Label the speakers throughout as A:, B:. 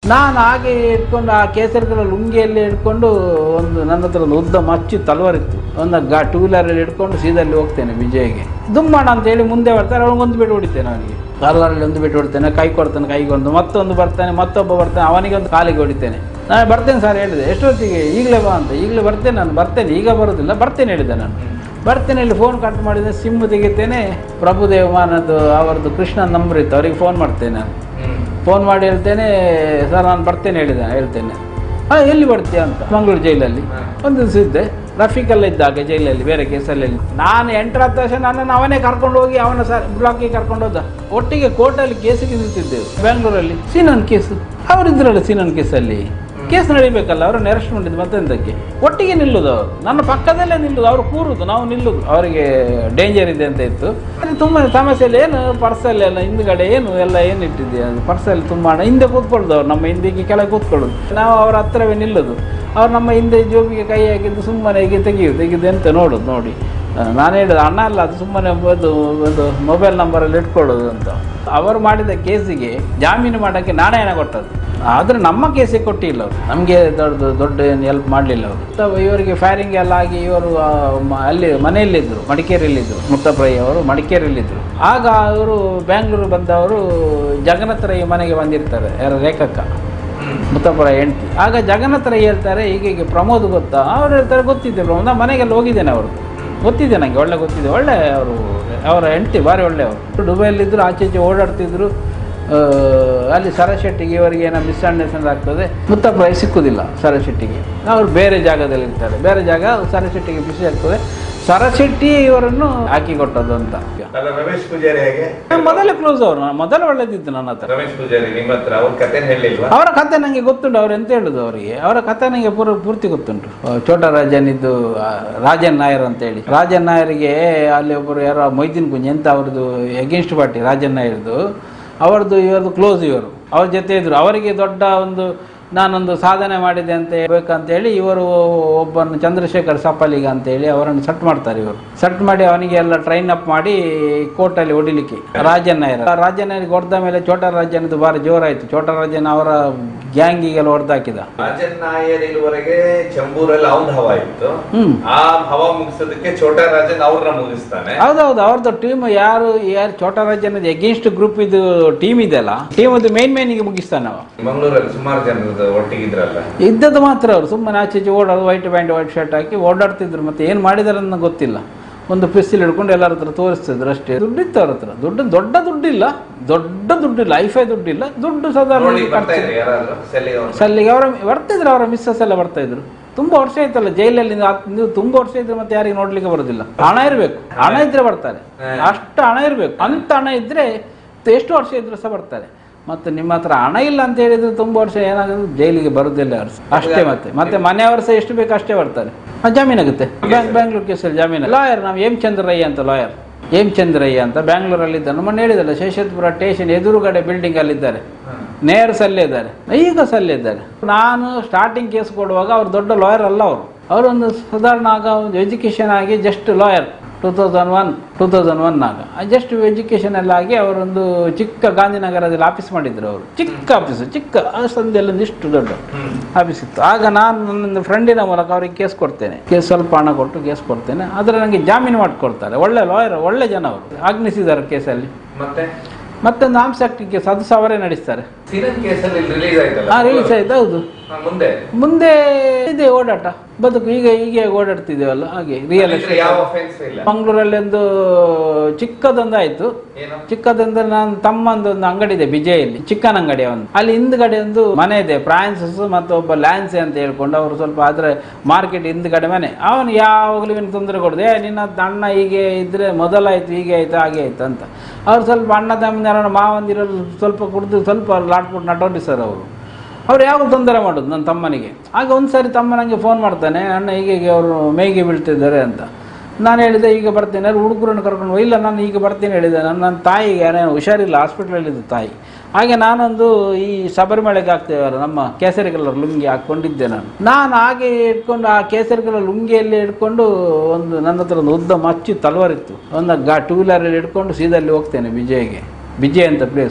A: ನಾನು ಹಾಗೆ ಇಟ್ಕೊಂಡು ಆ ಕೇಸರಿಗಳ ಲುಂಗಿಯಲ್ಲಿ ಇಟ್ಕೊಂಡು ಒಂದು ನನ್ನ ಹತ್ರ ಒಂದು ಉದ್ದ ಮಚ್ಚಿ ತಲವಾರಿತ್ತು ಒಂದು ಗಾ ಟೂ ವೀಲರಲ್ಲಿ ಇಟ್ಕೊಂಡು ಸೀದಲ್ಲಿ ಹೋಗ್ತೇನೆ ವಿಜಯ್ಗೆ ದುಮ್ಮಣ ಅಂತೇಳಿ ಮುಂದೆ ಬರ್ತಾರೆ ಅವ್ನಿಗೆ ಒಂದು ಬಿಟ್ಟು ಹೊಡಿತೇನೆ ಅವನಿಗೆ ತಲವಾರಲ್ಲಿ ಒಂದು ಬಿಟ್ಟು ಹೊಡಿತೇನೆ ಕೈ ಕೊಡ್ತೇನೆ ಕೈಗೆ ಒಂದು ಮತ್ತೊಂದು ಬರ್ತಾನೆ ಮತ್ತೊಬ್ಬ ಬರ್ತಾನೆ ಅವನಿಗೆ ಒಂದು ಕಾಲಿಗೆ ಹೊಡಿತೇನೆ ನಾನು ಬರ್ತೇನೆ ಸರ್ ಹೇಳಿದೆ ಎಷ್ಟೊತ್ತಿಗೆ ಈಗಲೇ ಬಾ ಅಂತ ಈಗಲೇ ಬರ್ತೇನೆ ನಾನು ಬರ್ತೇನೆ ಈಗ ಬರೋದಿಲ್ಲ ಬರ್ತೇನೆ ಹೇಳಿದೆ ನಾನು ಬರ್ತೇನೆ ಇಲ್ಲಿ ಫೋನ್ ಕಟ್ ಮಾಡಿದೆ ಸಿಮ್ ತೆಗಿತೇನೆ ಪ್ರಭುದೇವ ಮಾನದ್ದು ಅವರದ್ದು ಕೃಷ್ಣ ನಂಬರ್ ಇತ್ತು ಅವರಿಗೆ ಫೋನ್ ಮಾಡ್ತೇನೆ ನಾನು ಫೋನ್ ಮಾಡಿ ಹೇಳ್ತೇನೆ ಸರ್ ನಾನು ಬರ್ತೇನೆ ಹೇಳಿದೆ ಹೇಳ್ತೇನೆ ಹಾಂ ಎಲ್ಲಿ ಬರ್ತೀಯ ಅಂತ ಮಂಗಳೂರು ಜೈಲಲ್ಲಿ ಒಂದು ದಿವಸ ಇದ್ದೆ ರಫೀಕಲ್ಲ ಇದ್ದಾಗ ಜೈಲಲ್ಲಿ ಬೇರೆ ಕೇಸಲ್ಲಿ ನಾನು ಎಂಟರ ಹತ್ತು ವರ್ಷ ನನ್ನನ್ನು ಅವನೇ ಕರ್ಕೊಂಡು ಹೋಗಿ ಅವನ ಸರ್ ಬ್ಲಾಕಿಗೆ ಕರ್ಕೊಂಡು ಹೋದ ಒಟ್ಟಿಗೆ ಕೋರ್ಟಲ್ಲಿ ಕೇಸಿಗೆ ನಿಂತಿದ್ದೆವು ಬೆಂಗಳೂರಲ್ಲಿ ಸೀನನ್ ಕೇಸು ಅವರಿದ್ರಲ್ಲ ಸೀನನ್ ಕೇಸಲ್ಲಿ ಕೇಸ್ ನಡಿಬೇಕಲ್ಲ ಅವರನ್ನು ಅರೆಸ್ಟ್ ಮಾಡಿದ್ದು ಮತ್ತೆಂತಕ್ಕೆ ಒಟ್ಟಿಗೆ ನಿಲ್ಲುದು ಅವರು ನನ್ನ ಪಕ್ಕದಲ್ಲೇ ನಿಲ್ಲುದು ಅವರು ಕೂರುದು ನಾವು ನಿಲ್ಲುದು ಅವರಿಗೆ ಡೇಂಜರ್ ಇದೆ ಅಂತ ಇತ್ತು ಅದು ತುಂಬ ಸಮಸ್ಯೆಯಲ್ಲಿ ಏನು ಪರ್ಸಲ್ಲಿ ಎಲ್ಲ ಹಿಂದ್ಗಡೆ ಏನು ಎಲ್ಲ ಏನು ಇಟ್ಟಿದೆ ಅದು ಪರ್ಸಲ್ಲಿ ತುಂಬ ಹಣ ಹಿಂದೆ ಕೂತ್ಕೊಳ್ಳೋದು ಅವ್ರು ನಮ್ಮ ಹಿಂದಿಗೆ ಕೆಳಗೆ ಕೂತ್ಕೊಳ್ಳೋದು ನಾವು ಅವರ ಹತ್ರವೇ ನಿಲ್ಲುದು ಅವ್ರು ನಮ್ಮ ಹಿಂದೆ ಜೋಬಿಗೆ ಕೈ ಹಾಕಿದ್ದು ಸುಮ್ಮನೆ ಹೀಗೆ ತೆಗಿಯೋದು ತೆಗೆದು ಎಂತ ನೋಡೋದು ನೋಡಿ ಆ, ನಾನು ಹೇಳಿದೆ ಅಣ್ಣ ಅಲ್ಲ ಅದು ಸುಮ್ಮನೆ ಒಂದು ಒಂದು ಮೊಬೈಲ್ ನಂಬರಲ್ಲಿ ಇಟ್ಕೊಳ್ಳೋದು ಅಂತ ಅವರು ಮಾಡಿದ ಕೇಸಿಗೆ ಜಾಮೀನು ಮಾಡೋಕ್ಕೆ ನಾನೇ ಹಣ ಕೊಟ್ಟದ್ದು ಆದರೆ ನಮ್ಮ ಕೇಸಿಗೆ ಕೊಟ್ಟಿಲ್ಲ ಅವರು ನಮಗೆ ದೊಡ್ಡ ದೊಡ್ಡ ಏನು ಹೆಲ್ಪ್ ಮಾಡಲಿಲ್ಲ ಅವರು ಅಥವಾ ಇವರಿಗೆ ಫೈರಿಂಗ್ ಎಲ್ಲ ಆಗಿ ಇವರು ಆ, ಮ- ಅಲ್ಲಿ ಮನೆಯಲ್ಲಿದ್ದರು ಮಡಿಕೇರಿಯಲ್ಲಿದ್ದರು ಮುತ್ತಪ್ರೈ ಅವರು ಮಡಿಕೇರಿಯಲ್ಲಿದ್ದರು ಆಗ ಅವರು ಬ್ಯಾಂಗ್ಳೂರು ಬಂದವರು ಜಗನ್ನಾಥ ರೈ ಮನೆಗೆ ಬಂದಿರ್ತಾರೆ ಯಾರು ರೇಖಕ್ಕ ಮುತ್ತಪ್ಪರ ಹೆಂಡತಿ ಆಗ ಜಗನ್ನಾಥ ರೈ ಹೇಳ್ತಾರೆ ಹೀಗೆ ಹೀಗೆ ಪ್ರಮೋದ್ ಗೊತ್ತಾ ಅವ್ರು ಹೇಳ್ತಾರೆ ಗೊತ್ತಿದೆ ಪ್ರಮೋದ್ ನಾನು ಮನೆಗೆಲ್ಲ ಹೋಗಿದ್ದೇನೆ ಅವರು ಗೊತ್ತಿದೆ ನನಗೆ ಒಳ್ಳೆ ಗೊತ್ತಿದೆ ಒಳ್ಳೆ ಅವರು ಅವರ ಹೆಂಡತಿ ಭಾರಿ ಒಳ್ಳೆಯವರು ದುಬೈಯಲ್ಲಿದ್ದರು ಆಚೆ ಈಚೆ ಓಡಾಡ್ತಿದ್ರು ಆ, ಅಲ್ಲಿ ಸರಶೆಟ್ಟಿಗೆ ಇವರಿಗೆ ಏನೋ ಮಿಸ್ಅಂಡರ್ಸ್ಟ್ಯಾಂಡ್ ಆಗ್ತದೆ ಮುತ್ತಪ್ಪ ರೈ ಸಿಕ್ಕುದಿಲ್ಲ ಸರಶೆಟ್ಟಿಗೆ ಅವರು ಬೇರೆ ಜಾಗದಲ್ಲಿ ಇರ್ತಾರೆ ಬೇರೆ ಜಾಗ ಸರಶೆಟ್ಟಿಗೆ ಬಿಸಿ ಆಗ್ತದೆ ಸರಶೆಟ್ಟಿ ಇವರನ್ನು ಹಾಕಿ ಕೊಟ್ಟದ್ದು ಅಂತ
B: ಅಲ್ಲ ರಮೇಶ್ ಪೂಜಾರಿ ಹೇಗೆ
A: ನಾನು ಮೊದಲೇ ಕ್ಲೋಸ್ ಅವರು ನಾನು ಮೊದಲು ಒಳ್ಳೆದಿತ್ತು ನನ್ನ ಹತ್ರ
B: ರಮೇಶ್ ಪೂಜಾರಿ ನಿಮ್ಮ ಹತ್ರ ಅವ್ರ ಕತೆ ಹೇಳಿಲ್ವಾ
A: ಅವರ ಕತೆ ನನಗೆ ಗೊತ್ತುಂಟು ಅವ್ರು ಎಂತ ಹೇಳುದು ಅವರಿಗೆ ಅವರ ಕತೆ ನನಗೆ ಪೂರ ಪೂರ್ತಿ ಗೊತ್ತುಂಟು ಆ, ಚೋಟ ರಾಜನ್ ಇದ್ದು ಆ, ರಾಜನ್ ನಾಯರ್ ಅಂತೇಳಿ ರಾಜನ್ ನಾಯರ್ಗೆ ಅಲ್ಲಿ ಒಬ್ಬರು ಯಾರೋ ಮೊಯ್ದೀನ್ ಕುಂಜ್ ಎಂತ ಅವ್ರದ್ದು ಎಗೇನ್ಸ್ಟ್ ಪಾರ್ಟಿ ರಾಜನ್ ನಾಯರ್ದು ಅವರದ್ದು ಇವರದ್ದು ಕ್ಲೋಸ್ ಇವರು ಅವ್ರ ಜೊತೆ ಇದ್ರು ಅವರಿಗೆ ದೊಡ್ಡ ಒಂದು ನಾನೊಂದು ಸಾಧನೆ ಮಾಡಿದೆ ಅಂತ ಹೇಳ್ಬೇಕಂತೇಳಿ ಇವರು ಒಬ್ಬನು ಚಂದ್ರಶೇಖರ್ ಸಪಾಲಿಗ ಅಂತೇಳಿ ಅವರನ್ನು ಸಟ್ ಮಾಡ್ತಾರೆ ಇವರು ಸಟ್ ಮಾಡಿ ಅವನಿಗೆ ಎಲ್ಲ ಟ್ರೈನ್ ಅಪ್ ಮಾಡಿ ಕೋರ್ಟಲ್ಲಿ ಹೊಡಿಲಿಕ್ಕೆ ರಾಜನ್ ನಾಯರ್ ಆ ರಾಜನ್ ನಾಯರ್ಗೆ ಹೊಡೆದ ಮೇಲೆ ಚೋಟ ರಾಜನದು ಭಾರಿ ಜೋರಾಯಿತು ಚೋಟ ರಾಜನ್ ಅವರ ಗ್ಯಾಂಗಿಗೆಲ್ಲ ಹೊಡೆದಾಕಿದ
B: ರಾಜನ್ ನಾಯರ್ ಇರುವರೆಗೆ ಚಂಬೂರಲ್ಲಿ ಅವ್ನ್ ಹವಾ ಇತ್ತು
A: ಹ್ಮ್
B: ಆ ಹವಾ ಮುಗಿಸೋದಕ್ಕೆ ಛೋಟಾ ರಾಜನ್ ಅವ್ರನ್ನ ಮುಗಿಸ್ತಾನೆ
A: ಹೌದೌದು ಅವ್ರದ್ದು ಟೀಮ್ ಯಾರು ಯಾರು ಚೋಟ ರಾಜನದ ಎಗೇನ್ಸ್ಟ್ ಗ್ರೂಪ್ ಇದು ಟೀಮ್ ಇದೆಲ್ಲ ಟೀಮ್ ಅದು ಮೇನ್ ಮೇನಿಗೆ ಮುಗಿಸ್ತಾನೆ ಅವ
B: ಮಂಗಳೂರಲ್ಲಿ ಸುಮಾರು ಜನರು ಒಟ್ಟಿಗಿದ್ರಲ್ಲ
A: ಇದ್ದದ್ದು ಮಾತ್ರ ಅವರು ಸುಮ್ಮನೆ ಆಚೆ ಈಚೆ ಓಡೋದು ವೈಟ್ ಪ್ಯಾಂಟ್ ವೈಟ್ ಶರ್ಟ್ ಹಾಕಿ ಓಡಾಡ್ತಿದ್ರು ಮತ್ತೆ ಏನು ಮಾಡಿದಾರೆ ಅನ್ನೋ ಗೊತ್ತಿಲ್ಲ ಒಂದು ಪಿಸ್ತಿಲ್ ಹಿಡ್ಕೊಂಡು ಎಲ್ಲರ ಹತ್ರ ತೋರಿಸ್ತಿದ್ರು ಅಷ್ಟೇ ದುಡ್ಡಿತ್ತು ಅವ್ರ ಹತ್ರ ದುಡ್ಡು ದೊಡ್ಡ ದುಡ್ಡಿಲ್ಲ ದೊಡ್ಡ ದುಡ್ಡಿಲ್ಲ ಐಫೈ ದುಡ್ಡಿಲ್ಲ ದುಡ್ಡು ಸಾಧಾರಣ
B: ನೋಡಿ ಬರ್ತಾ ಇದ್ರು ಯಾರಾದ್ರೂ ಸೆಲ್ಲಿಗೆ ಒಂದು
A: ಸಲ್ಲಿಗೆ ಅವರ ಬರ್ತಿದ್ರು ಅವರ ಮಿಸ್ಸಸ್ ಎಲ್ಲ ಬರ್ತಾ ಇದ್ರು ತುಂಬಾ ವರ್ಷ ಆಯ್ತಲ್ಲ ಜೈಲಲ್ಲಿ ನೀವು ಆತ್- ನೀವು ತುಂಬಾ ವರ್ಷ ಇದ್ರೆ ಮತ್ತೆ ಯಾರಿಗೆ ನೋಡ್ಲಿಕ್ಕೆ ಬರೋದಿಲ್ಲ ಹಣ ಇರಬೇಕು ಹಣ ಇದ್ರೆ ಬರ್ತಾರೆ ಅಷ್ಟು ಹಣ ಇರಬೇಕು ಅಂತ ಹಣ ಇದ್ರೆ ಎಷ್ಟು ವರ್ಷ ಇದ್ರು ಸಹ ಬರ್ತಾರೆ ಮತ್ತೆ ನಿಮ್ಮ ಹತ್ರ ಹಣ ಇಲ್ಲ ಅಂತ ಹೇಳಿದ್ರೆ ತುಂಬಾ ವರ್ಷ ಏನಾಗೋದು ಜೈಲಿಗೆ ಬರುದಿಲ್ಲ ಅವ್ರು ಸಹ. ಅಷ್ಟೇ ಮತ್ತೆ ಮತ್ತೆ ಮನೆಯವರು ಸಹ ಎಷ್ಟು ಬೇಕು ಅಷ್ಟೇ ಬರ್ತಾರೆ ಆ, ಜಾಮೀನಾಗುತ್ತೆ ಬ್ಯಾಂಕ್ ಬ್ಯಾಂಗ್ಳೂರ್ ಕೇಸಲ್ಲಿ ಜಾಮೀನು ಲಾಯರ್ ನಾವು ಎಂ ಚಂದ್ರಯ್ಯ ಅಂತ ಲಾಯರ್ ಎಂ ಚಂದ್ರಯ್ಯ ಅಂತ ಬ್ಯಾಂಗ್ಳೂರಲ್ಲಿ ಮೊನ್ನೆ ಹೇಳಿದಲ್ಲ ಶೇಷಾದ್ಪುರ ಸ್ಟೇಷನ್ ಎದುರುಗಡೆ ಬಿಲ್ಡಿಂಗ್ ಅಲ್ಲಿದ್ದಾರೆ ನೇರ ಸಲ್ಲೇ ಇದ್ದಾರೆ ಈಗ ಸಲ್ಲೇ ಇದ್ದಾರೆ ನಾನು ಸ್ಟಾರ್ಟಿಂಗ್ ಕೇಸ್ ಕೊಡುವಾಗ ಅವ್ರು ದೊಡ್ಡ ಲಾಯರ್ ಅಲ್ಲ ಅವರು ಅವರೊಂದು ಸಾಧಾರಣ ಆಗ ಒಂದು ಎಜುಕೇಷನ್ ಆಗಿ just lawyer two thousand one two thousand one ಆಗ ಜಸ್ಟ್ ಎಜುಕೇಷನ್ ಎಲ್ಲ ಆಗಿ ಅವರೊಂದು ಚಿಕ್ಕ ಗಾಂಧಿನಗರದಲ್ಲಿ ಆಫೀಸ್ ಮಾಡಿದ್ರು ಅವರು ಚಿಕ್ಕ ಆಫೀಸು ಚಿಕ್ಕ ಆ ಸಂಧಿಯಲ್ಲಿ ಒಂದು ಇಷ್ಟು ದೊಡ್ಡ ಆಫೀಸ್ ಇತ್ತು ಆಗ ನಾನು ನನ್ನ ಫ್ರೆಂಡಿನ ಮೂಲಕ ಅವ್ರಿಗೆ ಕೇಸ್ ಕೊಡ್ತೇನೆ ಕೇಸ್ ಸ್ವಲ್ಪ ಹಣ ಕೊಟ್ಟು ಕೇಸ್ ಕೊಡ್ತೇನೆ ಆದರೆ ನನಗೆ ಜಾಮೀನು ಮಾಡಿಕೊಡ್ತಾರೆ ಒಳ್ಳೆ ಲಾಯರ್ ಒಳ್ಳೆ ಜನ ಅವರು ಆಗ್ನಿಸಿದ್ದಾರೆ ಕೇಸಲ್ಲಿ
B: ಮತ್ತೆ
A: ಮತ್ತೊಂದು ಆರ್ಮ್ಸ್ ಆಕ್ಟ್ ಕೇಸ್ ಅದು ಸಹ ಅವರೇ ನಡೆಸ್ತಾರೆ
B: ಸೀರನ್ ಕೇಸಲ್ಲಿ ರಿಲೀಸ್ ಆಯ್ತಲ್ಲ
A: ಹಾ ರಿಲೀಸ್ ಆಯ್ತು ಹೌದು
B: ಹಾ, ಮುಂದೆ
A: ಮುಂದೆ ಇದೆ ಓಡಾಟ ಬದುಕು ಈಗ ಹೀಗೆ ಓಡಾಡ್ತಿದ್ದೇವಲ್ಲ ಹಾಗೆ ರಿಯಲ್
B: ಅಲ್ಲಿದ್ರೆ ಯಾವ ಅಫೆನ್ಸ್ ಇಲ್ಲ
A: ಮಂಗಳೂರಲ್ಲಿ ಒಂದು ಚಿಕ್ಕದೊಂದು ಆಯ್ತು
B: ಏನು
A: ಚಿಕ್ಕದಂದ್ರೆ ನಾನು ತಮ್ಮಂದು ಒಂದು ಅಂಗಡಿ ಇದೆ ಬಿಜಯಲ್ಲಿ ಚಿಕ್ಕನ ಅಂಗಡಿ ಒಂದು ಅಲ್ಲಿ ಹಿಂದ್ಗಡೆ ಒಂದು ಮನೆ ಇದೆ ಫ್ರಾನ್ಸಿಸ್ ಮತ್ತು ಒಬ್ಬ ಲ್ಯಾನ್ಸೆ ಅಂತ ಹೇಳ್ಕೊಂಡು ಅವರು ಸ್ವಲ್ಪ ಆದ್ರೆ ಮಾರ್ಕೆಟ್ ಹಿಂದ್ಗಡೆ ಮನೆ ಅವನು ಯಾವಾಗಲೂ ಇವನು ತೊಂದರೆ ಕೊಡದೆ "ಏ, ನಿನ್ನ ಅಣ್ಣ ಹೀಗೆ ಇದ್ರೆ ಮೊದಲಾಯ್ತು ಹೀಗೆ ಆಯ್ತು ಹಾಗೆ ಆಯ್ತು ಅಂತ ಅವ್ರು ಸ್ವಲ್ಪ ಅಣ್ಣ ತಮ್ಮನ ಮಾವಂದಿರೋದು ಸ್ವಲ್ಪ ಕುಡಿದು ಸ್ವಲ್ಪ ಲಾಟ್ಬಿಟ್ಟು ನಟೋಡಿ ಸರ್ ಅವರು ಅವ್ರು ಯಾವ ತೊಂದರೆ ಮಾಡೋದು ನನ್ನ ತಮ್ಮನಿಗೆ ಆಗ ಒಂದು ಸಾರಿ ತಮ್ಮ ನನಗೆ ಫೋನ್ ಮಾಡ್ತಾನೆ ಅಣ್ಣ ಹೀಗೆ ಹೀಗೆ ಅವರು ಮೇಯ್ಗೆ ಬೀಳ್ತಿದ್ದಾರೆ ಅಂತ ನಾನು ಹೇಳಿದೆ ಈಗ ಬರ್ತೇನೆ ಅಲ್ಲಿ ಹುಡುಗರನ್ನು ಕರ್ಕೊಂಡು ಹೋಗಿ, ಇಲ್ಲ ನಾನು ಈಗ ಬರ್ತೀನಿ ಹೇಳಿದೆ ನನ್ನ ನನ್ನ ತಾಯಿಗೆ ಏನೋ ಹುಷಾರಿಲ್ಲ ಹಾಸ್ಪಿಟ್ಲಲ್ಲಿದ್ದು ತಾಯಿ ಹಾಗೆ ನಾನೊಂದು ಈ ಶಬರಿಮಳೆಗೆ ಹಾಕ್ತೇವಲ್ಲ ನಮ್ಮ ಕೇಸರಿ ಕಲರ್ ಲುಂಗಿ ಹಾಕ್ಕೊಂಡಿದ್ದೆ ನಾನು ನಾನು ಹಾಗೆ ಇಟ್ಕೊಂಡು ಆ ಕೇಸರಿ ಕಲರ್ ಲುಂಗಿಯಲ್ಲಿ ಇಟ್ಕೊಂಡು ಒಂದು ನನ್ನ ಹತ್ರ ಒಂದು ಉದ್ದ ಮಚ್ಚಿ ತಲವಾರಿತ್ತು ಒಂದು ಗಾ ಟೂ ವೀಲರಲ್ಲಿ ಇಟ್ಕೊಂಡು ಸೀದಲ್ಲಿ ಹೋಗ್ತೇನೆ ವಿಜಯ್ಗೆ ವಿಜಯ್ ಅಂತ ಪ್ಲೇಸ್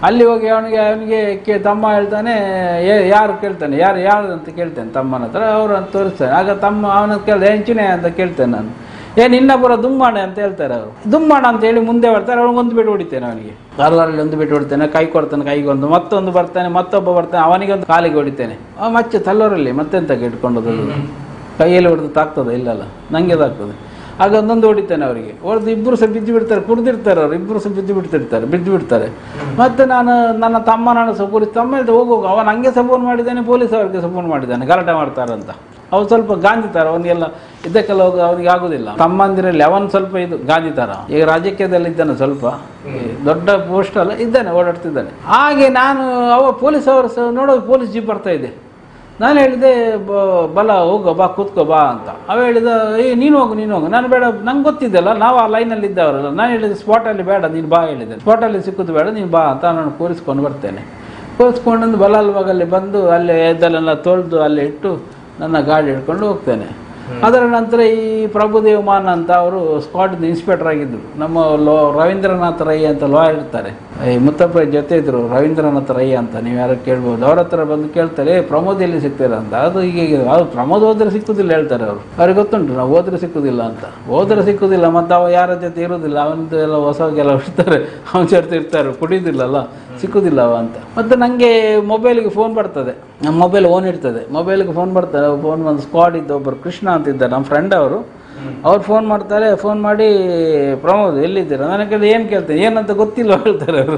A: ಅಲ್ಲಿ ಹೋಗಿ ಅವನಿಗೆ ಅವನಿಗೆ ಕೇ ತಮ್ಮ ಹೇಳ್ತಾನೆ ಏ ಯಾರು ಕೇಳ್ತಾನೆ ಯಾರು ಯಾರು ಅಂತ ಕೇಳ್ತೇನೆ ತಮ್ಮನ ಹತ್ರ ಅವರು ಅಂತ ತೋರಿಸ್ತಾನೆ ಆಗ ತಮ್ಮ ಅವನ ಕೇಳ್ದೆ ಹೆಂಚಿನೇ ಅಂತ ಕೇಳ್ತೇನೆ ನಾನು ಏನು ಇನ್ನೊಬ್ಬರ ದುಮ್ಮಾಣೆ ಅಂತ ಹೇಳ್ತಾರೆ ಅವರು ದುಮ್ಮಾಣ ಅಂತ ಹೇಳಿ ಮುಂದೆ ಬರ್ತಾರೆ ಅವ್ನಿಗೆ ಒಂದು ಬಿಟ್ಟು ಹೊಡಿತೇನೆ ಅವನಿಗೆ ಕಾಲಲ್ಲಿ ಒಂದು ಬಿಟ್ಟು ಹೊಡಿತೇನೆ ಕೈ ಕೊಡ್ತಾನೆ ಕೈಗೆ ಒಂದು ಮತ್ತೊಂದು ಬರ್ತಾನೆ ಮತ್ತೊಬ್ಬ ಬರ್ತಾನೆ ಅವನಿಗೆ ಒಂದು ಕಾಲಿಗೆ ಹೊಡಿತೇನೆ ಆ ಮಚ್ಚೆ ತಲ್ಲೋರಲ್ಲಿ ಮತ್ತೆಂತ ಇಟ್ಕೊಂಡು ಕೈಯಲ್ಲಿ ಹೊಡೆದು ತಾಗ್ತದೆ ಇಲ್ಲಲ್ಲ ನನಗೆ ತಾಗ್ತದೆ ಆಗ ಒಂದೊಂದು ಹೊಡಿತೇನೆ ಅವರಿಗೆ ಹೊಡೆದು ಇಬ್ಬರು ಸಹ ಬಿದ್ದು ಬಿಡ್ತಾರೆ ಕುಡ್ದಿರ್ತಾರೆ ಅವ್ರು ಇಬ್ಬರು ಸಹ ಬಿದ್ದು ಬಿಡ್ತಿರ್ತಾರೆ ಬಿದ್ದು ಬಿಡ್ತಾರೆ ಮತ್ತೆ ನಾನು ನನ್ನ ತಮ್ಮ ನಾನು ಸಹ ಪೊಲೀಸ್ ತಮ್ಮ ಹೇಳ್ದೆ ಹೋಗು ಹೋಗು ಅವನು ಹಂಗೆ ಸಹ ಫೋನ್ ಮಾಡಿದ್ದಾನೆ ಪೊಲೀಸ್ ಅವರಿಗೆ ಸಹ ಫೋನ್ ಮಾಡಿದ್ದಾನೆ ಗಲಾಟೆ ಮಾಡ್ತಾರಂತ ಅವ್ರು ಸ್ವಲ್ಪ ಗಾಂಧಿತಾರ ಅವನಿಗೆಲ್ಲ ಇದಕ್ಕೆಲ್ಲ ಹೋಗಿ ಅವನಿಗೆ ಆಗುದಿಲ್ಲ ತಮ್ಮಂದಿರಲ್ಲಿ ಅವನು ಸ್ವಲ್ಪ ಇದು ಗಾಂಧಿತಾರ ಈಗ ರಾಜಕೀಯದಲ್ಲಿ ಇದ್ದಾನೆ ಸ್ವಲ್ಪ ಈ ದೊಡ್ಡ ಪೋಸ್ಟ್ ಅಲ್ಲ ಇದ್ದಾನೆ ಓಡಾಡ್ತಿದ್ದಾನೆ ಹಾಗೆ ನಾನು ಅವ ಪೊಲೀಸ್ ಅವರು ಸಹ ನೋಡೋದು ಪೊಲೀಸ್ ಜೀಪ್ ಬರ್ತಾ ಇದೆ ನಾನು ಹೇಳಿದೆ ಬ- ಬಲ ಹೋಗೋ ಬಾ ಕೂತ್ಕೋ ಬಾ ಅಂತ ಅವ ಹೇಳಿದ ಏ ನೀನು ಹೋಗು ನೀನು ಹೋಗು ನಾನು ಬೇಡ ನಂಗೆ ಗೊತ್ತಿದ್ದಲ್ಲ ನಾವು ಆ ಲೈನಲ್ಲಿ ಇದ್ದವರಲ್ಲ ನಾನು ಹೇಳಿದೆ ಸ್ಪಾಟಲ್ಲಿ ಬೇಡ ನೀನು ಬಾ ಹೇಳಿದೆ ಸ್ಪಾಟಲ್ಲಿ ಸಿಕ್ಕುದು ಬೇಡ ನೀನು ಬಾ ಅಂತ ನಾನು ಕೂರಿಸ್ಕೊಂಡು ಬರ್ತೇನೆ ಕೂರಿಸ್ಕೊಂಡು ಬಲಾಲ್ವಾಗಲ್ಲಿ ಬಂದು ಅಲ್ಲಿ ಎದ್ದಲ್ಲೆಲ್ಲ ತೊಳೆದು ಅಲ್ಲಿ ಇಟ್ಟು ನನ್ನ ಗಾಡಿ ಹಿಡ್ಕೊಂಡು ಹೋಗ್ತೇನೆ ಅದರ ನಂತರ ಈ ಪ್ರಭುದೇವ್ ಮಾನ್ ಅಂತ ಅವರು ಸ್ಕ್ವಾಡ್ ಇನ್ಸ್ಪೆಕ್ಟರ್ ಆಗಿದ್ದರು ನಮ್ಮ ಲೋ ರವೀಂದ್ರನಾಥ್ ರೈ ಅಂತ ಲಾಯರ್ ಇರ್ತಾರೆ ಈ ಮುತ್ತಪ್ಪ ಜೊತೆ ಇದ್ರು ರವೀಂದ್ರನಾಥ್ ರೈ ಅಂತ ನೀವು ಯಾರು ಕೇಳ್ಬೋದು ಅವ್ರ ಹತ್ರ ಬಂದು ಕೇಳ್ತಾರೆ "ಏ, ಪ್ರಮೋದ್ ಎಲ್ಲಿ ಸಿಗ್ತೀರಾ ಅಂತ ಅದು ಹೀಗೆ ಹೀಗೆ. ಅದು ಪ್ರಮೋದ್ ಹೋದ್ರೆ ಸಿಕ್ಕುದಿಲ್ಲ ಹೇಳ್ತಾರೆ ಅವರು ಅವ್ರಿಗೆ ಗೊತ್ತುಂಟು ನಾವು ಹೋದ್ರೆ ಸಿಕ್ಕುದಿಲ್ಲ ಅಂತ ಹೋದ್ರೆ ಸಿಕ್ಕುದಿಲ್ಲ ಮತ್ತು ಅವ ಯಾರ ಜೊತೆ ಇರೋದಿಲ್ಲ ಅವನದ್ದು ಎಲ್ಲ ಹೊಸಗೆಲ್ಲ ಇರ್ತಾರೆ ಅವನ ಜೊತೆ ಇರ್ತಾರೆ ಕುಡಿಯೋದಿಲ್ಲಲ್ಲ ಸಿಕ್ಕುದಿಲ್ಲ ಅವ ಅಂತ ಮತ್ತು ನನಗೆ ಮೊಬೈಲಿಗೆ ಫೋನ್ ಬರ್ತದೆ ನಮ್ಮ ಮೊಬೈಲ್ ಓನ್ ಇರ್ತದೆ ಮೊಬೈಲ್ಗೆ ಫೋನ್ ಬರ್ತದೆ ಫೋನ್ ಒಂದು ಸ್ಕ್ವಾಡ್ ಇದ್ದ ಒಬ್ಬರು ಕೃಷ್ಣ ಅಂತ ಇದ್ದಾರೆ ನಮ್ಮ ಫ್ರೆಂಡ್ ಅವರು ಅವ್ರು ಫೋನ್ ಮಾಡ್ತಾರೆ ಫೋನ್ ಮಾಡಿ ಪ್ರಮೋದ್ ಎಲ್ಲಿದ್ದೀರಾ ನನಗೆ ಕೇಳಿದ್ರೆ ಏನು ಕೇಳ್ತೇನೆ ಏನಂತ ಗೊತ್ತಿಲ್ವ ಹೇಳ್ತಾರೆ ಅವರು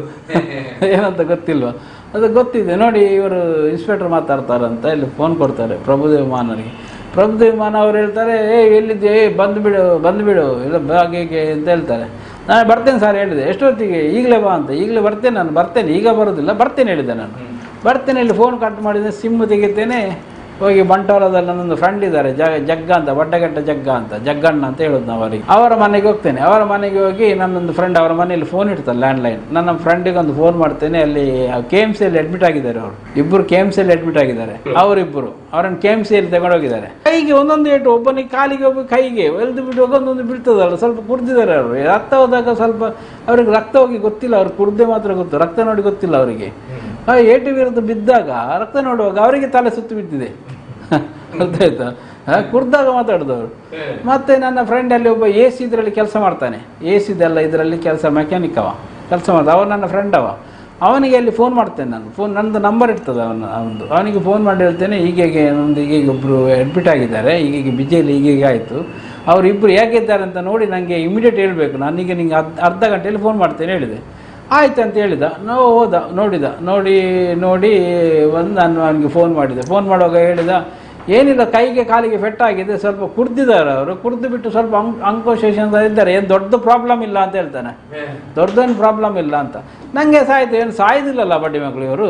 A: ಏನಂತ ಗೊತ್ತಿಲ್ವ ಅದು ಗೊತ್ತಿದೆ ನೋಡಿ ಇವರು ಇನ್ಸ್ಪೆಕ್ಟರ್ ಮಾತಾಡ್ತಾರಂತ ಇಲ್ಲಿ ಫೋನ್ ಕೊಡ್ತಾರೆ ಪ್ರಭುದೇವ್ ಮಾನನಿಗೆ ಪ್ರಭುದೇವ್ ಮಾನ ಅವ್ರು ಹೇಳ್ತಾರೆ ಏ ಎಲ್ಲಿದ್ದೆ ಏ ಬಂದು ಬಿಡು ಬಂದು ಬಿಡು ಇಲ್ಲ ಹಾಗೆ ಹೀಗೆ ಅಂತ ಹೇಳ್ತಾರೆ ನಾನು ಬರ್ತೇನೆ ಸರ್ ಹೇಳಿದೆ ಎಷ್ಟೊತ್ತಿಗೆ ಈಗಲೇ ಬಾ ಅಂತ ಈಗಲೇ ಬರ್ತೇನೆ ನಾನು ಬರ್ತೇನೆ ಈಗ ಬರೋದಿಲ್ಲ ಬರ್ತೇನೆ ಹೇಳಿದೆ ನಾನು ಬರ್ತೇನೆ ಇಲ್ಲಿ ಫೋನ್ ಕಟ್ ಮಾಡಿದ್ರೆ ಸಿಮ್ ತೆಗಿತೇನೆ ಹೋಗಿ ಬಂಟ್ವಾಳದಲ್ಲಿ ನನ್ನೊಂದು ಫ್ರೆಂಡ್ ಇದ್ದಾರೆ ಜ ಜಗ್ಗ ಅಂತ ಬಡ್ಡಗಟ್ಟ ಜಗ್ಗ ಅಂತ ಜಗ್ಗಣ್ಣ ಅಂತ ಹೇಳೋದು ನಾವು ಅವರಿಗೆ ಅವರ ಮನೆಗೆ ಹೋಗ್ತೇನೆ ಅವರ ಮನೆಗೆ ಹೋಗಿ ನನ್ನೊಂದು ಫ್ರೆಂಡ್ ಅವರ ಮನೆಯಲ್ಲಿ ಫೋನ್ ಇಡ್ತಾರೆ ಲ್ಯಾಂಡ್ಲೈನ್ ನನ್ನ ಫ್ರೆಂಡಿಗೆ ಒಂದು ಫೋನ್ ಮಾಡ್ತೇನೆ ಅಲ್ಲಿ ಕೆ ಎಮ್ ಸಿಯಲ್ಲಿ ಅಡ್ಮಿಟ್ ಆಗಿದ್ದಾರೆ ಅವರು ಇಬ್ಬರು ಕೆ ಎಮ್ ಸಿಯಲ್ಲಿ ಅಡ್ಮಿಟ್ ಆಗಿದ್ದಾರೆ ಅವರಿಬ್ಬರು ಅವರನ್ನು ಕೆ ಎಮ್ ಸಿಯಲ್ಲಿ ತಗೊಂಡೋಗಿದ್ದಾರೆ ಕೈಗೆ ಒಂದೊಂದು ಏಟು ಒಬ್ಬನಿಗೆ ಕಾಲಿಗೆ ಒಬ್ಬ ಕೈಗೆ ಎಲ್ದು ಬಿಟ್ಟು ಒಂದೊಂದು ಬೀಳ್ತದಲ್ಲ ಸ್ವಲ್ಪ ಕುಡ್ದಿದ್ದಾರೆ ಅವರು ರಕ್ತ ಹೋದಾಗ ಸ್ವಲ್ಪ ಅವ್ರಿಗೆ ರಕ್ತ ಹೋಗಿ ಗೊತ್ತಿಲ್ಲ ಅವ್ರು ಕುಡ್ದೆ ಮಾತ್ರ ಗೊತ್ತು ರಕ್ತ ನೋಡಿ ಗೊತ್ತಿಲ್ಲ ಅವರಿಗೆ ಆ ಏಟು ವಿರುದ್ಧ ಬಿದ್ದಾಗ ರಕ್ತ ನೋಡುವಾಗ ಅವರಿಗೆ ತಲೆ ಸುತ್ತು ಬಿದ್ದಿದೆ ಅರ್ಥ ಆಯ್ತಾ ಆ, ಕುಡ್ದಾಗ ಮಾತಾಡಿದವರು ಮತ್ತೆ ನನ್ನ ಫ್ರೆಂಡ್ ಅಲ್ಲಿ ಒಬ್ಬ ಎ ಸಿ ಇದರಲ್ಲಿ ಕೆಲಸ ಮಾಡ್ತಾನೆ ಎ ಸಿದೆಲ್ಲ ಇದರಲ್ಲಿ ಕೆಲಸ ಮೆಕ್ಯಾನಿಕ್ ಅವ ಕೆಲಸ ಮಾಡ್ದ ಅವ ನನ್ನ ಫ್ರೆಂಡ್ ಅವ ಅವನಿಗೆ ಅಲ್ಲಿ ಫೋನ್ ಮಾಡ್ತೇನೆ ನಾನು ಫೋನ್ ನಂದು ನಂಬರ್ ಇರ್ತದೆ ಅವನ ಅವನದು ಅವನಿಗೆ ಫೋನ್ ಮಾಡಿ ಹೇಳ್ತೇನೆ ಹೀಗೆ ಒಂದು ಹೀಗೆ ಒಬ್ಬರು ಅಡ್ಮಿಟ್ ಆಗಿದ್ದಾರೆ ಹೀಗೆ ಬಿಜೆಲಿ ಹೀಗೆ ಆಯಿತು ಅವರಿಬ್ಬರು ಹೇಗಿದ್ದಾರೆ ಅಂತ ನೋಡಿ ನನಗೆ ಇಮಿಡಿಯೇಟ್ ಹೇಳಬೇಕು ನಾನೀಗ ನಿಂಗೆ ಅರ್ಧ ಅರ್ಧ ಗಂಟೆಯಲ್ಲಿ ಫೋನ್ ಮಾಡ್ತೇನೆ ಹೇಳಿದೆ ಆಯ್ತು ಅಂತ ಹೇಳಿದ ನಾವು ಹೋದ ನೋಡಿದ ನೋಡಿ ನೋಡಿ ಬಂದು ನಾನು ಅವನಿಗೆ ಫೋನ್ ಮಾಡಿದೆ ಫೋನ್ ಮಾಡುವಾಗ ಹೇಳಿದ ಏನಿಲ್ಲ ಕೈಗೆ ಕಾಲಿಗೆ ಫೆಟ್ಟಾಗಿದೆ ಸ್ವಲ್ಪ ಕುಡ್ದಿದ್ದಾರೆ ಅವರು ಕುಡ್ದು ಬಿಟ್ಟು ಸ್ವಲ್ಪ ಅಂಕ್ ಅಂಕೋಶೇಷನ್ ಇದ್ದಾರೆ ಏನು ದೊಡ್ಡ ಪ್ರಾಬ್ಲಮ್ ಇಲ್ಲ ಅಂತ ಹೇಳ್ತಾನೆ ದೊಡ್ಡದೇನು ಪ್ರಾಬ್ಲಮ್ ಇಲ್ಲ ಅಂತ ನನಗೆ ಸಾಯ್ತು ಏನು ಸಾಯೋದಿಲ್ಲಲ್ಲ ಬಡ್ಡಿ ಮಕ್ಕಳು ಇವರು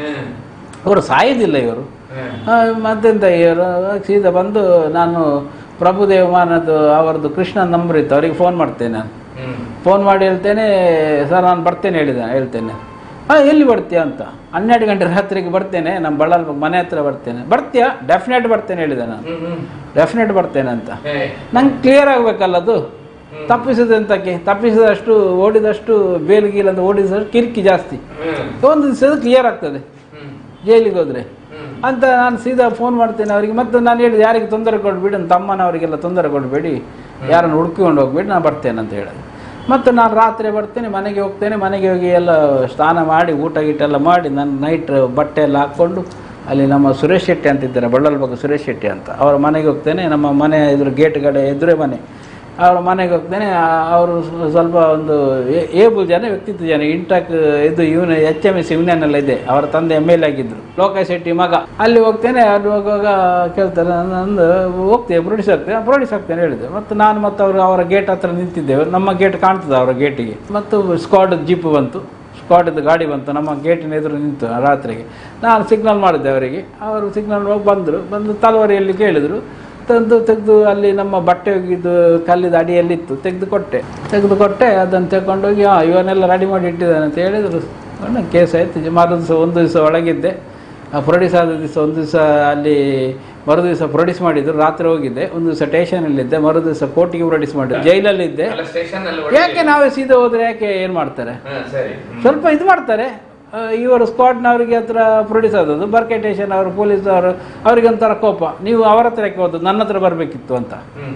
A: ಇವರು ಸಾಯೋದಿಲ್ಲ ಇವರು ಆ, ಮತ್ತೆಂತ ಇವರು ಸೀದಾ ಬಂದು ನಾನು ಪ್ರಭುದೇವ ಮಾನದ್ದು ಅವರದ್ದು ಕೃಷ್ಣ ನಂಬರ್ ಇತ್ತು ಅವರಿಗೆ ಫೋನ್ ಮಾಡ್ತೇನೆ ನಾನು ಫೋನ್ ಮಾಡಿ ಹೇಳ್ತೇನೆ ಸರ್ ನಾನು ಬರ್ತೇನೆ ಹೇಳಿದೆ ಹೇಳ್ತೇನೆ ಹಾಂ ಎಲ್ಲಿ ಬರ್ತೀಯಾ ಅಂತ ಹನ್ನೆರಡು ಗಂಟೆ ರಾತ್ರಿಗೆ ಬರ್ತೇನೆ ನಮ್ಮ ಬಳ್ಳಾಲ್ ಮನೆ ಹತ್ರ ಬರ್ತೇನೆ ಬರ್ತೀಯಾ ಡೆಫಿನೆಟ್ ಬರ್ತೇನೆ ಹೇಳಿದೆ ನಾನು ಡೆಫಿನೆಟ್ ಬರ್ತೇನೆ ಅಂತ ನಂಗೆ ಕ್ಲಿಯರ್ ಆಗಬೇಕಲ್ಲ ಅದು ತಪ್ಪಿಸಿದಂತಕ್ಕೆ ತಪ್ಪಿಸಿದಷ್ಟು ಓಡಿದಷ್ಟು ಬೇಲ್ಗೀಲಂತ ಓಡಿದಷ್ಟು ಕಿರಿಕಿ ಜಾಸ್ತಿ ಒಂದು ದಿವಸ ಕ್ಲಿಯರ್ ಆಗ್ತದೆ ಜೈಲಿಗೆ ಹೋದ್ರೆ ಅಂತ ನಾನು ಸೀದಾ ಫೋನ್ ಮಾಡ್ತೇನೆ ಅವರಿಗೆ ಮತ್ತೆ ನಾನು ಹೇಳಿದೆ ಯಾರಿಗೆ ತೊಂದರೆ ಕೊಡಬೇಡಿ ನನ್ನ ತಮ್ಮನವರಿಗೆಲ್ಲ ತೊಂದರೆ ಕೊಡಬೇಡಿ ಯಾರನ್ನು ಹುಡ್ಕೊಂಡು ಹೋಗ್ಬೇಡಿ ನಾನು ಬರ್ತೇನೆ ಅಂತ ಹೇಳಿದೆ ಮತ್ತು ನಾನು ರಾತ್ರಿ ಬರ್ತೇನೆ ಮನೆಗೆ ಹೋಗ್ತೇನೆ ಮನೆಗೆ ಹೋಗಿ ಎಲ್ಲ ಸ್ನಾನ ಮಾಡಿ ಊಟ ಗೀಟ ಎಲ್ಲ ಮಾಡಿ ನಾನು ನೈಟ್ ಬಟ್ಟೆ ಎಲ್ಲ ಹಾಕ್ಕೊಂಡು ಅಲ್ಲಿ ನಮ್ಮ ಸುರೇಶ್ ಶೆಟ್ಟಿ ಅಂತ ಇದ್ದಾರೆ ಬಳ್ಳಲ್ ಬಗ್ಗೆ ಸುರೇಶ್ ಶೆಟ್ಟಿ ಅಂತ ಅವರ ಮನೆಗೆ ಹೋಗ್ತೇನೆ ನಮ್ಮ ಮನೆ ಎದುರು ಗೇಟ್ ಕಡೆ ಎದುರೇ ಮನೆ ಅವ್ರ ಮನೆಗೆ ಹೋಗ್ತೇನೆ ಆ- ಅವರು ಸ್ವ- ಸ್ವಲ್ಪ ಒಂದು ಏ- ಏಬಲ್ ಜನ ವ್ಯಕ್ತಿತ್ವ ಜನ ಇಂಟಾಕ್ ಇದು ಇವನು ಎಚ್ ಎಮ್ ಎಸ್ ಯೂನಿಯನ್ ಎಲ್ಲ ಇದೆ ಅವರ ತಂದೆ ಎಮ್ ಎಲ್ ಆಗಿದ್ರು ಲೋಕೇಶ್ ಶೆಟ್ಟಿ ಮಗ ಅಲ್ಲಿ ಹೋಗ್ತೇನೆ ಅಲ್ಲಿ ಹೋಗುವಾಗ ಕೇಳ್ತಾರೆ ನಂದು ಹೋಗ್ತೇವೆ ಪ್ರೊಡ್ಯೂಸ್ ಆಗ್ತೇನೆ ಪ್ರೊಡ್ಯೂಸ್ ಆಗ್ತೇನೆ ಹೇಳಿದೆ ಮತ್ತು ನಾನು ಮತ್ತು ಅವರು ಅವರ ಗೇಟ್ ಹತ್ರ ನಿಂತಿದ್ದೇವೆ ನಮ್ಮ ಗೇಟ್ ಕಾಣ್ತದೆ ಅವರ ಗೇಟಿಗೆ ಮತ್ತು ಸ್ಕ್ವಾಡ್ ಜೀಪ್ ಬಂತು ಸ್ಕ್ವಾಡಿದ್ದು ಗಾಡಿ ಬಂತು ನಮ್ಮ ಗೇಟಿನ ಎದುರು ನಿಂತು ರಾತ್ರಿಗೆ ನಾನು ಸಿಗ್ನಲ್ ಮಾಡಿದ್ದೆ ಅವರಿಗೆ ಅವರು ಸಿಗ್ನಲ್ ಹೋಗಿ ಬಂದರು ಬಂದು ತಲವಾರಿಯಲ್ಲಿ ಕೇಳಿದರು ತಂದು ತೆಗೆದು ಅಲ್ಲಿ ನಮ್ಮ ಬಟ್ಟೆ ಒಗಿದು ಕಲ್ಲಿದ ಅಡಿಯಲ್ಲಿತ್ತು ತೆಗೆದು ಕೊಟ್ಟೆ ತೆಗೆದು ಕೊಟ್ಟೆ ಅದನ್ನು ತಗೊಂಡೋಗಿ ಹಾಂ ಇವನ್ನೆಲ್ಲ ರೆಡಿ ಮಾಡಿ ಇಟ್ಟಿದ್ದಾನೆ ಅಂತ ಹೇಳಿದರು ಕೇಸ್ ಆಯಿತು ಮರು ದಿವಸ ಒಂದು ದಿವಸ ಒಳಗಿದ್ದೆ ಪ್ರೊಡ್ಯೂಸ್ ಆದ ದಿವಸ ಒಂದು ದಿವಸ ಅಲ್ಲಿ ಮರು ದಿವಸ ಪ್ರೊಡ್ಯೂಸ್ ಮಾಡಿದ್ರು ರಾತ್ರಿ ಹೋಗಿದ್ದೆ ಒಂದು ದಿವಸ ಸ್ಟೇಷನಲ್ಲಿದ್ದೆ ಮರು ದಿವಸ ಕೋರ್ಟಿಗೆ ಪ್ರೊಡ್ಯೂಸ್ ಮಾಡಿದ್ದೆ ಜೈಲಲ್ಲಿದ್ದೆ
B: ಸ್ಟೇಷನ್ ಅಲ್ಲಿ
A: ಯಾಕೆ ನಾವೇ ಸೀದಾ ಹೋದ್ರೆ ಯಾಕೆ ಏನು ಮಾಡ್ತಾರೆ
B: ಹಾ, ಸರಿ ಹ್ಮ್.
A: ಸ್ವಲ್ಪ ಇದು ಮಾಡ್ತಾರೆ ಆ, ಇವರು ಸ್ಕ್ವಾಡ್ನವರಿಗೆ ಹತ್ರ ಪ್ರೊಡ್ಯೂಸ್ ಆದದ್ದು ಬರ್ಕೆ ಸ್ಟೇಷನ್ ಅವರು ಪೊಲೀಸ್ ಅವರು ಅವರಿಗೆ ಒಂಥರ ಕೋಪ ನೀವು ಅವರ ಹತ್ರ ಯಾಕೆ ಹೋದದ್ದು ನನ್ನ ಹತ್ರ ಬರಬೇಕಿತ್ತು ಅಂತ
B: ಹ್ಮ್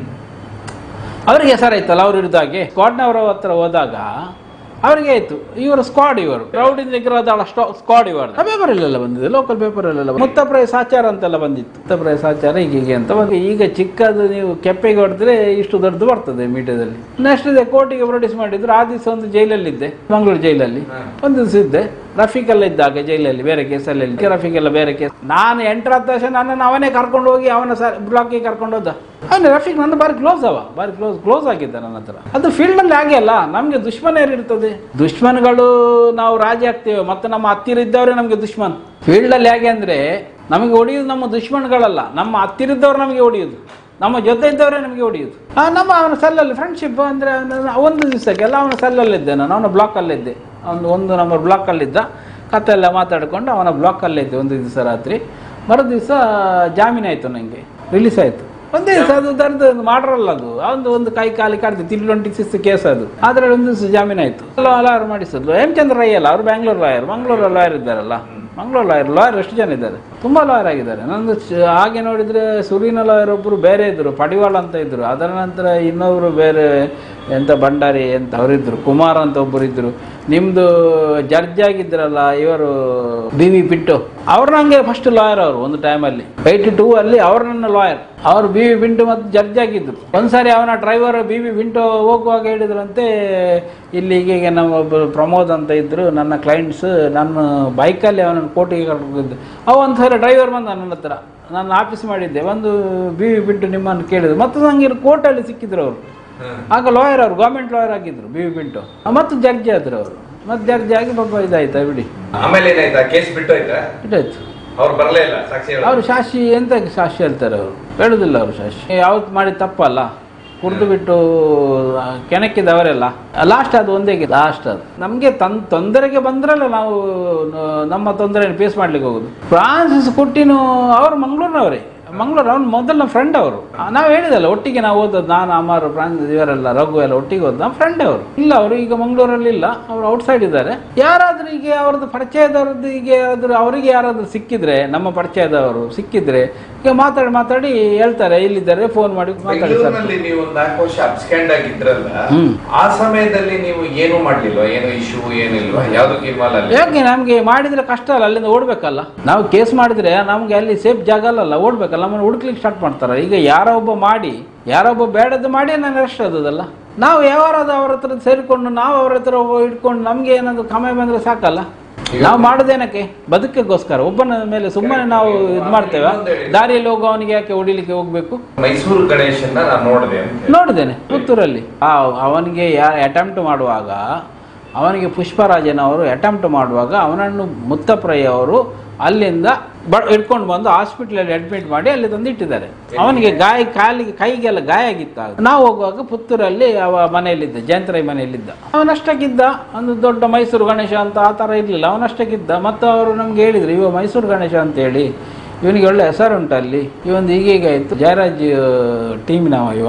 A: ಅವರಿಗೆ ಹೆಸರಾಯ್ತಲ್ಲ ಅವ್ರು ಹಿಡಿದಾಗೆ ಸ್ಕ್ವಾಡ್ನವರ ಹತ್ರ ಹೋದಾಗ ಅವರಿಗೆ ಆಯ್ತು ಇವರು ಸ್ಕ್ವಾಡ್ ಇವರು ರೌಡಿಂದ ನಿಗ್ರಹದ ಸ್ಕ್ವಾಡ್ ಇವರು ಪೇಪರ್ ಅಲ್ಲೆಲ್ಲ ಬಂದಿದೆ ಲೋಕಲ್ ಪೇಪರ್ ಅಲ್ಲೆಲ್ಲ ಮುತ್ತಪ್ರಾಯ ಸಾಚಾರ ಅಂತೆಲ್ಲ ಬಂದಿತ್ತು ಮುತ್ತಪ್ರಾಯ ಸಾಚಾರ ಹೀಗೆ ಹೀಗೆ ಅಂತ ಬಂದು ಈಗ ಚಿಕ್ಕದು ನೀವು ಕೆಪ್ಪೆಗೆ ಹೊಡೆದ್ರೆ ಇಷ್ಟು ದೊಡ್ಡದು ಬರ್ತದೆ ಮೀಡಿಯಾದಲ್ಲಿ ನೆಕ್ಸ್ಟ್ ಇದೆ ಕೋರ್ಟಿಗೆ ಪ್ರೊಡ್ಯೂಸ್ ಮಾಡಿದ್ರು ಆ ದಿವಸ ಒಂದು ಜೈಲಲ್ಲಿದ್ದೆ ಮಂಗಳೂರು ಜೈಲಲ್ಲಿ ಒಂದು ದಿವಸ ಇದ್ದೆ ರಫೀಕ್ ಎಲ್ಲ ಇದ್ದಾಗ ಜೈಲಲ್ಲಿ ಬೇರೆ ಕೇಸಲ್ಲಿ ರಫೀಕ್ ಎಲ್ಲ ಬೇರೆ ಕೇಸ್ ನಾನು ಎಂಟರ್ ಆದ ತಕ್ಷಣ ನನ್ನನ್ನು ಅವನೇ ಕರ್ಕೊಂಡು ಹೋಗಿ ಅವನ ಸರ್ ಬ್ಲಾಕಿಗೆ ಕರ್ಕೊಂಡು ಹೋದ ಅವನು ರಫೀಕ್ ನನ್ನ ಬಾರಿ ಕ್ಲೋಸ್ ಅವ ಬಾರಿ ಕ್ಲೋಸ್ ಕ್ಲೋಸ್ ಆಗಿದ್ದ ನನ್ನ ಹತ್ರ ಅದು ಫೀಲ್ಡಲ್ಲಿ ಹಾಗೆ ಅಲ್ಲ ನಮಗೆ ದುಶ್ಮನ ಇರ್ತದೆ ದುಶ್ಮನ್ಗಳು ನಾವು ರಾಜಿ ಆಗ್ತೇವೆ ಮತ್ತೆ ನಮ್ಮ ಹತ್ತಿರ ಇದ್ದವರೇ ನಮಗೆ ದುಶ್ಮನ್ ಫೀಲ್ಡಲ್ಲಿ ಹೇಗೆ ಅಂದರೆ ನಮಗೆ ಹೊಡೆಯೋದು ನಮ್ಮ ದುಶ್ಮನ್ಗಳಲ್ಲ ನಮ್ಮ ಹತ್ತಿರ ಇದ್ದವ್ರು ನಮಗೆ ಹೊಡೆಯೋದು ನಮ್ಮ ಜೊತೆ ಇದ್ದವರೇ ನಮಗೆ ಹೊಡೆಯೋದು ಆ, ನಮ್ಮ ಅವನ ಸೆಲ್ಲಲ್ಲಿ ಫ್ರೆಂಡ್ಶಿಪ್ ಅಂದರೆ ಒಂದು ದಿವಸಕ್ಕೆಲ್ಲ ಅವನ ಸೆಲ್ಲಲ್ಲಿದ್ದೆ ನಾನು ಅವನ ಬ್ಲಾಕಲ್ಲಿದ್ದೆ ಒಂದು ಒಂದು ನಂಬರ್ ಬ್ಲಾಕಲ್ಲಿದ್ದ ಕತೆ ಎಲ್ಲ ಮಾತಾಡಿಕೊಂಡು ಅವನ ಬ್ಲಾಕಲ್ಲಿದ್ದೆ ಒಂದು ದಿವಸ ರಾತ್ರಿ ಮರು ದಿವಸ ಜಾಮೀನಾಯಿತು ನನಗೆ ರಿಲೀಸ್ ಆಯಿತು ಒಂದೇ ದಿವಸ ಅದು ದರ್ದು ಒಂದು ಮಾಡ್ರಲ್ಲ ಅದು ಒಂದು ಒಂದು ಕೈ ಕಾಲಿ ಕಾಡ್ತು ತ್ರೀ ಟ್ವೆಂಟಿ ಸಿಕ್ಸ್ ಕೇಸ್ ಅದು ಅದ್ರಲ್ಲಿ ಒಂದು ದಿವಸ ಜಾಮೀನಾಯಿತು ಲಾಯರ್ ಮಾಡಿಸಿದ್ಲು ಹೇಮಚಂದ್ರ ರೈ ಅಲ್ಲ ಅವರು ಬ್ಯಾಂಗ್ಳೂರ್ ಲಾಯರ್ ಮಂಗಳೂರು ಲಾಯರ್ ಇದ್ದಾರಲ್ಲ ಮಂಗಳೂರು ಲಾಯರ್ ಲಾಯರ್ ಎಷ್ಟು ಜನ ಇದ್ದಾರೆ ತುಂಬ ಲಾಯರ್ ಆಗಿದ್ದಾರೆ ನಂದು ಚ- ಹಾಗೆ ನೋಡಿದರೆ ಸುರಿನ ಲಾಯರ್ ಒಬ್ಬರು ಬೇರೆ ಇದ್ದರು ಪಡಿವಾಳ ಅಂತ ಇದ್ದರು ಅದರ ನಂತರ ಇನ್ನೊಬ್ಬರು ಬೇರೆ ಎಂತ ಭಂಡಾರಿ ಅಂತ ಅವರಿದ್ದರು ಕುಮಾರ್ ಅಂತ ಒಬ್ಬರು ಇದ್ದರು ನಿಮ್ಮದು ಜಡ್ಜ್ ಆಗಿದ್ರಲ್ಲ ಇವರು ಬಿ ವಿ ಪಿಂಟು ಅವ್ರು ನಂಗೆ ಫಸ್ಟ್ ಲಾಯರ್ ಅವರು ಒಂದು ಟೈಮಲ್ಲಿ ಏಯ್ಟಿ ಟೂ ಅಲ್ಲಿ ಅವ್ರು ನನ್ನ ಲಾಯರ್ ಅವರು ಬಿ ವಿ ಪಿಂಟು ಮತ್ತು ಜಡ್ಜ್ ಆಗಿದ್ದರು ಒಂದ್ಸಾರಿ ಅವನ ಡ್ರೈವರ್ ಬಿ ವಿ ಪಿಂಟು ಹೋಗುವಾಗ ಹೇಳಿದ್ರಂತೆ ಇಲ್ಲಿ ಹೀಗೆ ನಮ್ಮ ಒಬ್ಬರು ಪ್ರಮೋದ್ ಅಂತ ಇದ್ದರು ನನ್ನ ಕ್ಲೈಂಟ್ಸ್ ನನ್ನ ಬೈಕಲ್ಲಿ ಅವನನ್ನು ಕೋಟಿಗೆ ಕರ್ಕೊಂಡು ಹೋಗಿದ್ದೆ ಅವ ಒಂದ್ಸಲ ಡ್ರೈವರ್ ಬಂದ ನನ್ನ ಹತ್ರ ನಾನು ಆಫೀಸ್ ಮಾಡಿದ್ದೆ ಒಂದು ಬಿ ವಿ ಪಿಂಟು ನಿಮ್ಮನ್ನು ಕೇಳಿದ್ರು ಮತ್ತು ನಂಗೆ ಇಲ್ಲಿ ಕೋರ್ಟಲ್ಲಿ ಸಿಕ್ಕಿದ್ರು ಅವರು ಆಗ ಲಾಯರ್ ಅವರು ಗೌರ್ಮೆಂಟ್ ಲಾಯರ್ ಆಗಿದ್ರು ಬಿ ವಿ ಪಿಂಟು ಮತ್ತು ಜಡ್ಜ್ ಆದ್ರು ಅವರು ಮತ್ತು ಜಡ್ಜ್ ಆಗಿ ಪಾಪ ಇದಾಯ್ತಾ ಬಿಡಿ
B: ಆಮೇಲೆ ಏನಾಯ್ತಾ ಕೇಸ್ ಬಿಟ್ಟು ಹೋಯ್ತಾ
A: ಇದಾಯ್ತು
B: ಅವ್ರು ಬರಲೇ ಇಲ್ಲ ಸಾಕ್ಷಿ ಹೇಳೋದು.
A: ಅವರು ಶಾಶಿ ಎಂತ ಶಾಶಿ ಹೇಳ್ತಾರೆ ಅವರು ಹೇಳುದಿಲ್ಲ ಅವರು ಶಾಶಿ ಯಾವತ್ತು ಮಾಡಿದ ತಪ್ಪಲ್ಲ ಕುಡಿದು ಬಿಟ್ಟು ಆ, ಕೆಣಕಿದವರೆಲ್ಲ ಲಾಸ್ಟ್ ಅದು ಒಂದೇ ಲಾಸ್ಟ್ ಅದು ನಮಗೆ ತನ್ ತೊಂದರೆಗೆ ಬಂದ್ರಲ್ಲ ನಾವು ನ- ನಮ್ಮ ತೊಂದರೆ ಫೇಸ್ ಮಾಡ್ಲಿಕ್ಕೆ ಹೋಗುದು ಫ್ರಾನ್ಸಿಸ್ ಕುಟ್ಟಿನು ಅವರು ಮಂಗಳೂರಿನವರೇ ಮಂಗಳೂರು ಅವ್ನು ಮೊದಲ ಫ್ರೆಂಡ್ ಅವರು ನಾವು ಹೇಳಿದಲ್ಲ ಒಟ್ಟಿಗೆ ನಾವು ಓದೋದು ನಾನು ಅಮರ್ ಫ್ರಾನ್ಸಿಸ್ ಇವರೆಲ್ಲ ರಘು ಎಲ್ಲ ಒಟ್ಟಿಗೆ ಓದ್ ನಮ್ಮ ಫ್ರೆಂಡ್ ಅವರು ಇಲ್ಲ ಅವರು ಈಗ ಮಂಗಳೂರಲ್ಲಿ ಇಲ್ಲ ಅವರು ಔಟ್ಸೈಡ್ ಇದ್ದಾರೆ ಯಾರಾದ್ರೂ ಈಗ ಅವ್ರದ್ದು ಪರಿಚಯದವ್ರದ್ದು ಈಗ ಯಾರಾದ್ರೂ ಅವರಿಗೆ ಯಾರಾದ್ರೂ ಸಿಕ್ಕಿದ್ರೆ ನಮ್ಮ ಪರಿಚಯದವರು ಸಿಕ್ಕಿದ್ರೆ ಈಗ ಮಾತಾಡಿ ಮಾತಾಡಿ ಹೇಳ್ತಾರೆ ಇಲ್ಲಿದ್ದಾರೆ ಫೋನ್ ಮಾಡಿ ಮಾತಾಡಿ ಸರ್
B: ಬೆಂಗಳೂರಿನಲ್ಲಿ ನೀವು ಒಂದು ನಾಲ್ಕು ವರ್ಷ ಅಬ್ಸ್ಕ್ಯಾಂಡ್ ಆಗಿದ್ರಲ್ಲ
A: ಹ್ಮ್.
B: ಆ ಸಮಯದಲ್ಲಿ ನೀವು ಏನು ಮಾಡ್ಲಿಲ್ವಾ ಏನು ಇಶ್ಯೂ ಏನಿಲ್ವಾ ಯಾವ್ದಕ್ಕೆ ಇನ್ವಾಲ್ವ್ ಅಲ್ಲಿ
A: ಯಾಕೆ ನಮಗೆ ಮಾಡಿದ್ರೆ ಕಷ್ಟ ಅಲ್ಲ ಅಲ್ಲಿಂದ ಓಡ್ಬೇಕಲ್ಲ ನಾವು ಕೇಸ್ ಮಾಡಿದ್ರೆ ನಮ್ಗೆ ಅಲ್ಲಿ ಸೇಫ್ ಜಾಗ ಅಲ್ಲಲ್ಲ ಓಡ್ಬೇಕಲ್ಲ ನಮ್ಮನ್ನು ಹುಡುಕ್ಲಿಕ್ಕೆ ಸ್ಟಾರ್ಟ್ ಮಾಡ್ತಾರೆ ಈಗ ಯಾರೋ ಒಬ್ಬ ಮಾಡಿ ಯಾರೋ ಒಬ್ಬ ಬೇಡದ್ದು ಮಾಡಿ ನಾನು ಅರೆಸ್ಟ್ ಆದದಲ್ಲ ನಾವು ಯಾವಾರದ ಅವ್ರ ಹತ್ರ ಸೇರಿಕೊಂಡು ನಾವು ಅವ್ರ ಹತ್ರ ಹೋಗಿ ಇಟ್ಕೊಂಡು ನಮ್ಗೆ ಏನಾದ್ರು ಕಮ್ಮಿ ಬಂದ್ರೆ ಸಾಕಲ್ಲ ನಾವು ಮಾಡೋದೇನಕ್ಕೆ ಬದುಕಿಗೋಸ್ಕರ ಒಬ್ಬನ ಮೇಲೆ ಸುಮ್ಮನೆ ನಾವು ಇದು ಮಾಡ್ತೇವೆ ದಾರಿಯಲ್ಲಿ ಹೋಗೋವನಿಗೆ ಯಾಕೆ ಹೊಡಿಲಿಕ್ಕೆ ಹೋಗ್ಬೇಕು
B: ಮೈಸೂರು ಗಣೇಶನ್ನ ನಾನು ನೋಡಿದೆ ಅಂತ
A: ನೋಡಿದ್ದೇನೆ ಪುತ್ತೂರಲ್ಲಿ ಆ ಅವನಿಗೆ ಯಾರು ಅಟೆಂಪ್ಟ್ ಮಾಡುವಾಗ ಅವನಿಗೆ ಪುಷ್ಪರಾಜನ್ ಅವರು ಅಟೆಂಪ್ಟ್ ಮಾಡುವಾಗ ಅವನನ್ನು ಮುತ್ತಪ್ರೈ ಅವರು ಅಲ್ಲಿಂದ ಬ ಹಿಡ್ಕೊಂಡು ಬಂದು ಹಾಸ್ಪಿಟ್ಲಲ್ಲಿ ಅಡ್ಮಿಟ್ ಮಾಡಿ ಅಲ್ಲಿ ತಂದು ಇಟ್ಟಿದ್ದಾರೆ ಅವನಿಗೆ ಗಾಯ ಕಾಲಿಗೆ ಕೈಗೆಲ್ಲ ಗಾಯ ಆಗಿತ್ತು ಆಗ. ನಾವು ಹೋಗುವಾಗ ಪುತ್ತೂರಲ್ಲಿ ಅವ ಮನೆಯಲ್ಲಿದ್ದ ಜಯಂತರೈ ಮನೆಯಲ್ಲಿದ್ದ ಅವನಷ್ಟಕ್ಕಿದ್ದ ಒಂದು ದೊಡ್ಡ ಮೈಸೂರು ಗಣೇಶ ಅಂತ ಆ ಥರ ಇರಲಿಲ್ಲ ಅವನಷ್ಟಕ್ಕಿದ್ದ ಮತ್ತು ಅವರು ನಮ್ಗೆ ಹೇಳಿದ್ರು ಇವ ಮೈಸೂರು ಗಣೇಶ ಅಂತೇಳಿ ಇವನಿಗೆ ಒಳ್ಳೆ ಹೆಸರುಂಟು ಅಲ್ಲಿ ಇವೊಂದು ಹೀಗೀಗ ಆಯಿತು ಜಯರಾಜ್ ಟೀಮಿನವ ಇವ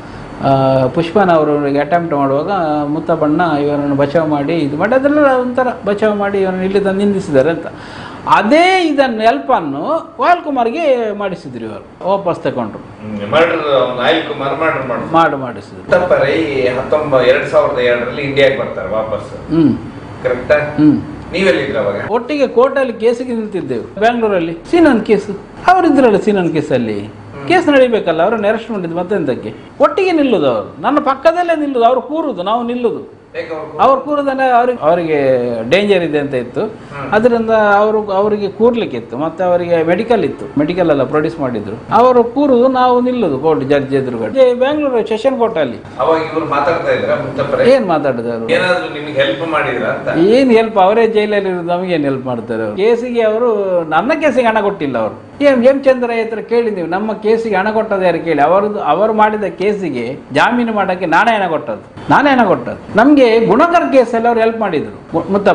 A: ಆ, ಪುಷ್ಪನವರಿಗೆ ಅಟೆಂಪ್ಟ್ ಮಾಡುವಾಗ ಮುತ್ತಬಣ್ಣ ಇವರನ್ನು ಬಚಾವ್ ಮಾಡಿ ಇದು ಮಾಡಿ ಅದೆಲ್ಲ ಒಂಥರ ಬಚಾವ್ ಮಾಡಿ ಇವರನ್ನು ಇಲ್ಲಿ ತಂದು ನಿಂದಿಸಿದ್ದಾರೆ ಅಂತ ಅದೇ ಇದನ್ನು ಹೆಲ್ಪನ್ನು ವಾಲ್ಕುಮಾರ್ಗೆ ಮಾಡಿಸಿದ್ರು ಇವರು ವಾಪಸ್ ತಗೊಂಡ್ರು
B: ಮರ್ಡರ್ ನಾಯಲ್ ಕುಮಾರ್ ಮರ್ಡರ್ ಮಾಡಿದ್ರು
A: ಮಾಡಿ ಮಾಡಿಸಿದ್ರು
B: ಮುತ್ತಪ್ಪರೈ ಹತ್ತೊಂಬ ಎರಡ್ ಸಾವಿರದ ಎರಡರಲ್ಲಿ ಇಂಡಿಯಾಗೆ ಬರ್ತಾರೆ ವಾಪಸ್
A: ಹ್ಞೂ
B: ಕರೆಕ್ಟಾ
A: ಹ್ಞೂ
B: ನೀವೆಲ್ಲಿದ್ರ ಅವಾಗ
A: ಒಟ್ಟಿಗೆ ಕೋರ್ಟಲ್ಲಿ ಕೇಸಿಗೆ ನಿಂತಿದ್ದೆವು ಬೆಂಗಳೂರಲ್ಲಿ ಸೀನನ್ ಕೇಸು ಅವರಿದ್ರಲ್ಲ ಸೀನನ್ ಕೇಸಲ್ಲಿ ಕೇಸ್ ನಡಿಬೇಕಲ್ಲ ಅವರನ್ನು ಅರೆಸ್ಟ್ ಮಾಡಿದ್ದು ಮತ್ತೆಂತಕ್ಕೆ ಒಟ್ಟಿಗೆ ನಿಲ್ಲುದು ಅವರು ನನ್ನ ಪಕ್ಕದಲ್ಲೇ ನಿಲ್ಲುದು ಅವ್ರು ಕೂರುದು ನಾವು ನಿಲ್ಲುದು
B: ಯಾಕೆ ಅವ್ರು
A: ಅವ್ರು ಕೂರುದನ್ನ ಅವ್ರಿಗೆ ಅವರಿಗೆ ಡೇಂಜರ್ ಇದೆ ಅಂತ ಇತ್ತು ಅದರಿಂದ ಅವರು ಅವರಿಗೆ ಕೂರ್ಲಿಕ್ಕೆ ಇತ್ತು ಮತ್ತೆ ಅವರಿಗೆ ಮೆಡಿಕಲ್ ಇತ್ತು ಮೆಡಿಕಲ್ ಎಲ್ಲ ಪ್ರೊಡ್ಯೂಸ್ ಮಾಡಿದ್ರು ಅವರು ಕೂರುದು ನಾವು ನಿಲ್ಲುದು ಕೋರ್ಟ್ ಜಡ್ಜ್ ಎದುರುಗಡೆ ಬೆಂಗಳೂರು ಸೆಷನ್ ಕೋರ್ಟ್ ಅಲ್ಲಿ
B: ಅವಾಗ ಇವ್ರು ಮಾತಾಡ್ತಾ ಇದ್ರ ಮುತ್ತಪ್ಪರೈ
A: ಏನ್ ಮಾತಾಡಿದ್ರು ಅವರು
B: ಏನಾದ್ರು ನಿಮ್ಗೆ ಹೆಲ್ಪ್ ಮಾಡಿದ್ರ ಅಂತ
A: ಏನ್ ಹೆಲ್ಪ್ ಅವರೇ ಜೈಲಲ್ಲಿ ಇರೋದು ನಮಗೇನು ಹೆಲ್ಪ್ ಮಾಡ್ತಾರೆ ಅವರು ಕೇಸಿಗೆ ಅವರು ನನ್ನ ಕೇಸಿಗೆ ಹಣ ಕೊಟ್ಟಿಲ್ಲ ಅವರು ಏನ್ ಹೇಮಚಂದ್ರ ಹತ್ರ ಕೇಳಿ ನೀವು ನಮ್ಮ ಕೇಸಿಗೆ ಹಣ ಕೊಟ್ಟದ್ದು ಯಾರು ಕೇಳಿ ಅವರದ್ದು ಅವರು ಮಾಡಿದ ಕೇಸಿಗೆ ಜಾಮೀನು ಮಾಡಕ್ಕೆ ನಾನೇ ಹಣ ಕೊಟ್ಟದ್ದು ನಾನೇ ಹಣ ಕೊಟ್ಟದ್ದು ನಮಗೆ ಗುಣಕರ್ ಕೇಸಲ್ಲಿ ಅವ್ರು ಹೆಲ್ಪ್ ಮಾಡಿದ್ರು ಮು- ಮುತ್ತಪ್ರಾಯಿ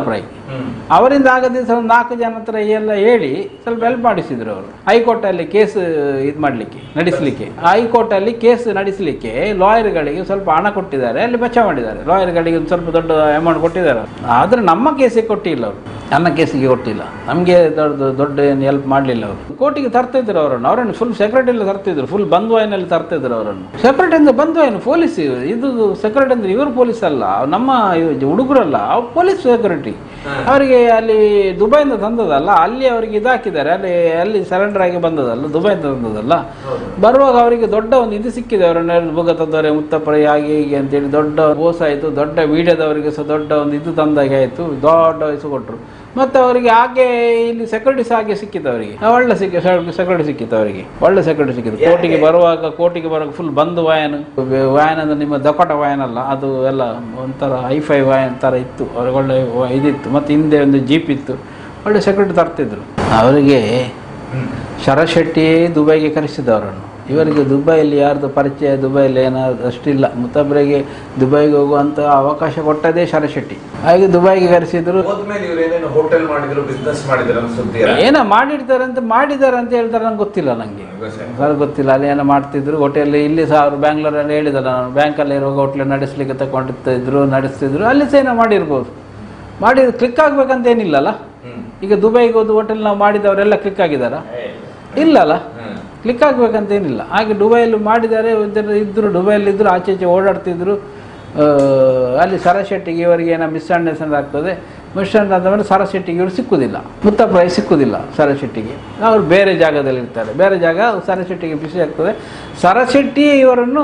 B: ಹ್ಮ್
A: ಅವರಿಂದ ಆಗದ ದಿವಸ ಒಂದು ನಾಲ್ಕು ಜನ ಹತ್ರ ಎಲ್ಲ ಹೇಳಿ ಸ್ವಲ್ಪ ಹೆಲ್ಪ್ ಮಾಡಿಸಿದ್ರು ಅವರು ಹೈಕೋರ್ಟಲ್ಲಿ ಕೇಸ್ ಇದು ಮಾಡಲಿಕ್ಕೆ ನಡೆಸಲಿಕ್ಕೆ ಹೈಕೋರ್ಟಲ್ಲಿ ಕೇಸ್ ನಡೆಸಲಿಕ್ಕೆ ಲಾಯರ್ಗಳಿಗೆ ಸ್ವಲ್ಪ ಹಣ ಕೊಟ್ಟಿದ್ದಾರೆ ಅಲ್ಲಿ ಬಚಾವ್ ಮಾಡಿದ್ದಾರೆ ಲಾಯರ್ಗಳಿಗೆ ಒಂದು ಸ್ವಲ್ಪ ದೊಡ್ಡ ಅಮೌಂಟ್ ಕೊಟ್ಟಿದ್ದಾರೆ ಆದರೆ ನಮ್ಮ ಕೇಸಿಗೆ ಕೊಟ್ಟಿಲ್ಲ ಅವರು ನನ್ನ ಕೇಸಿಗೆ ಕೊಟ್ಟಿಲ್ಲ ನಮಗೆ ದೊಡ್ಡ ದೊಡ್ಡ ಏನು ಹೆಲ್ಪ್ ಮಾಡಲಿಲ್ಲ ಅವರು ಕೋರ್ಟಿಗೆ ತರ್ತಿದ್ರು ಅವರನ್ನು ಅವರನ್ನು ಫುಲ್ ಸೆಕ್ರೆಟರಿಯಲ್ಲಿ ತರ್ತಿದ್ರು ಫುಲ್ ಬಂದ್ವಾಯಿನಲ್ಲಿ ತರ್ತಿದ್ರು ಅವರನ್ನು ಸೆಕ್ರೆಟರಿ ಅಂದ್ರೆ ಬಂದ್ವಾಯಿನ ಪೊಲೀಸ್ ಇದು ಸೆಕ್ರೆಟರಿ ಅಂದ್ರೆ ಇವರು ಪೊಲೀಸ್ ಅಲ್ಲ ನಮ್ಮ ಇವ್ ಹುಡುಗರಲ್ಲ ಅವ್ರು ಪೊಲೀಸ್ ಸೆಕ್ಯೂರಿಟಿ ಅವರಿಗೆ ಅಲ್ಲಿ ದುಬೈಯಿಂದ ತಂದದಲ್ಲ ಅಲ್ಲಿ ಅವರಿಗೆ ಇದಾಕಿದ್ದಾರೆ ಅಲ್ಲಿ ಅಲ್ಲಿ ಸರೆಂಡರ್ ಆಗಿ ಬಂದದಲ್ಲ ದುಬೈಯಿಂದ ತಂದದಲ್ಲ ಬರುವಾಗ ಅವರಿಗೆ ದೊಡ್ಡ ಒಂದು ಇದು ಸಿಕ್ಕಿದೆ ಅವರನ್ನ ಭೂಗತದವರೆ ಮುತ್ತಪ್ಪರೆ ಹಾಗೆ ಹೀಗೆ ಅಂತೇಳಿ ದೊಡ್ಡ ಬೋಸ್ ಆಯಿತು ದೊಡ್ಡ ಮೀಡಿಯಾದವರಿಗೆ ಸಹ ದೊಡ್ಡ ಒಂದು ಇದು ತಂದಾಗೆ ಆಯಿತು ದೊಡ್ಡ ವಯಸ್ಸು ಕೊಟ್ಟರು ಮತ್ತು ಅವರಿಗೆ ಹಾಗೆ ಇಲ್ಲಿ ಸೆಕ್ಯೂರಿಟೀಸ್ ಹಾಗೆ ಸಿಕ್ಕಿತ್ತು ಅವರಿಗೆ ಒಳ್ಳೆ ಸಿಕ್ಕಿ ಸೆಕ್ಯೂರಿಟಿ ಸಿಕ್ಕಿತ್ತು ಅವರಿಗೆ ಒಳ್ಳೆ ಸೆಕ್ಯೂರಿಟಿ ಸಿಕ್ಕಿತ್ತು ಕೋರ್ಟಿಗೆ ಬರುವಾಗ ಕೋರ್ಟಿಗೆ ಬರುವಾಗ ಫುಲ್ ಬಂದು ವಾಯನ್ ವಾಯನ್ ಅಂದ್ರೆ ನಿಮ್ಮ ದಪಟ ವಾಯನ್ ಅಲ್ಲ ಅದು ಎಲ್ಲ ಒಂಥರ ಹೈಫೈ ವಾಯನ್ ಥರ ಇತ್ತು ಅವ್ರಿಗೆ ಒಳ್ಳೆ ವ- ಇದಿತ್ತು ಮತ್ತು ಹಿಂದೆ ಒಂದು ಜೀಪ್ ಇತ್ತು ಒಳ್ಳೆ ಸೆಕ್ಯೂರಿಟಿ ತರ್ತಿದ್ರು ಅವರಿಗೆ
B: ಹ್ಮ್
A: ಶರತ್ ಶೆಟ್ಟಿಯೇ ದುಬೈಗೆ ಕರೆಸಿದವರನ್ನು ಇವರಿಗೆ ದುಬೈಯಲ್ಲಿ ಯಾರ್ದು ಪರಿಚಯ ದುಬೈಯಲ್ಲಿ ಏನಾದ್ರು ಅಷ್ಟಿಲ್ಲ ಮತ್ತೊಬ್ಬರಿಗೆ ದುಬೈಗೆ ಹೋಗುವಂಥ ಅವಕಾಶ ಕೊಟ್ಟದೇ ಶರತ್ ಶೆಟ್ಟಿ ಹಾಗೆ ದುಬೈಗೆ ಕರೆಸಿದ್ರು
B: ಹೋದ್ಮೇಲೆ ಇವ್ರು ಏನೇನು ಹೋಟೆಲ್ ಮಾಡಿದ್ರು ಬಿಸ್ನೆಸ್ ಮಾಡಿದ್ರು ಅಂತ ಸುದ್ದಿ ಅಲ್ಲ?
A: ಏನೋ ಮಾಡಿರ್ತಾರೆ ಅಂತ ಮಾಡಿದ್ದಾರೆ ಅಂತ ಹೇಳ್ತಾರೆ ನಂಗೆ ಗೊತ್ತಿಲ್ಲ ನನಗೆ
B: ಗೊತ್ತಿಲ್ಲ.
A: ಸರ್ ಗೊತ್ತಿಲ್ಲ ಅಲ್ಲಿ ಏನೋ ಮಾಡ್ತಿದ್ರು ಹೋಟೆಲ್ ಇಲ್ಲಿ ಸಹ ಅವರು ಬ್ಯಾಂಗ್ಳೂರಲ್ಲಿ ಹೇಳಿದಲ್ಲ ನಾನು ಬ್ಯಾಂಕಲ್ಲಿ ಇರುವಾಗ ಹೋಟ್ಲ್ ನಡೆಸಲಿಕ್ಕೆ ತಗೊಂಡಿರ್ತಿದ್ರು ನಡೆಸ್ತಿದ್ರು ಅಲ್ಲಿ ಸಹ ಏನೋ ಮಾಡಿರ್ಬೋದು ಮಾಡಿ ಕ್ಲಿಕ್ ಆಗ್ಬೇಕಂತ ಏನಿಲ್ಲಲ್ಲ
B: ಹ್ಮ್
A: ಈಗ ದುಬೈಗೆ ಹೋದ ಹೋಟೆಲ್ ನಾವು ಮಾಡಿದವರೆಲ್ಲ ಕ್ಲಿಕ್ ಆಗಿದ್ದಾರಾ
B: ಏ,
A: ಇಲ್ಲಲ್ಲ
B: ಹ್ಮ್
A: ಕ್ಲಿಕ್ ಆಗ್ಬೇಕಂತ ಏನಿಲ್ಲ ಹಾಗೆ ದುಬೈಯಲ್ಲಿ ಮಾಡಿದ್ದಾರೆ ಇದ್ದರು- ಇದ್ರು ದುಬೈಯಲ್ಲಿ ಇದ್ರು ಆಚೆ ಈಚೆ ಓಡಾಡ್ತಿದ್ರು ಆ, ಅಲ್ಲಿ ಸರಶೆಟ್ಟಿಗೆ ಇವರಿಗೆ ಏನೋ ಮಿಸ್ಅಂಡರ್ಸ್ಟ್ಯಾಂಡ್ ಆಗ್ತದೆ ಮಿಸ್ಅಂಡರ್ಸ್ಟ್ಯಾಂಡ್ ಅಂದರೆ ಸರಶೆಟ್ಟಿಗೆ ಇವರು ಸಿಕ್ಕುದಿಲ್ಲ ಮುತ್ತಪ್ರಾಯ ಸಿಕ್ಕುದಿಲ್ಲ ಸರಶೆಟ್ಟಿಗೆ ಅವರು ಬೇರೆ ಜಾಗದಲ್ಲಿ ಇರ್ತಾರೆ ಬೇರೆ ಜಾಗ ಸರಶೆಟ್ಟಿಗೆ ಬಿಸಿ ಆಗ್ತದೆ ಸರಶೆಟ್ಟಿ ಇವರನ್ನು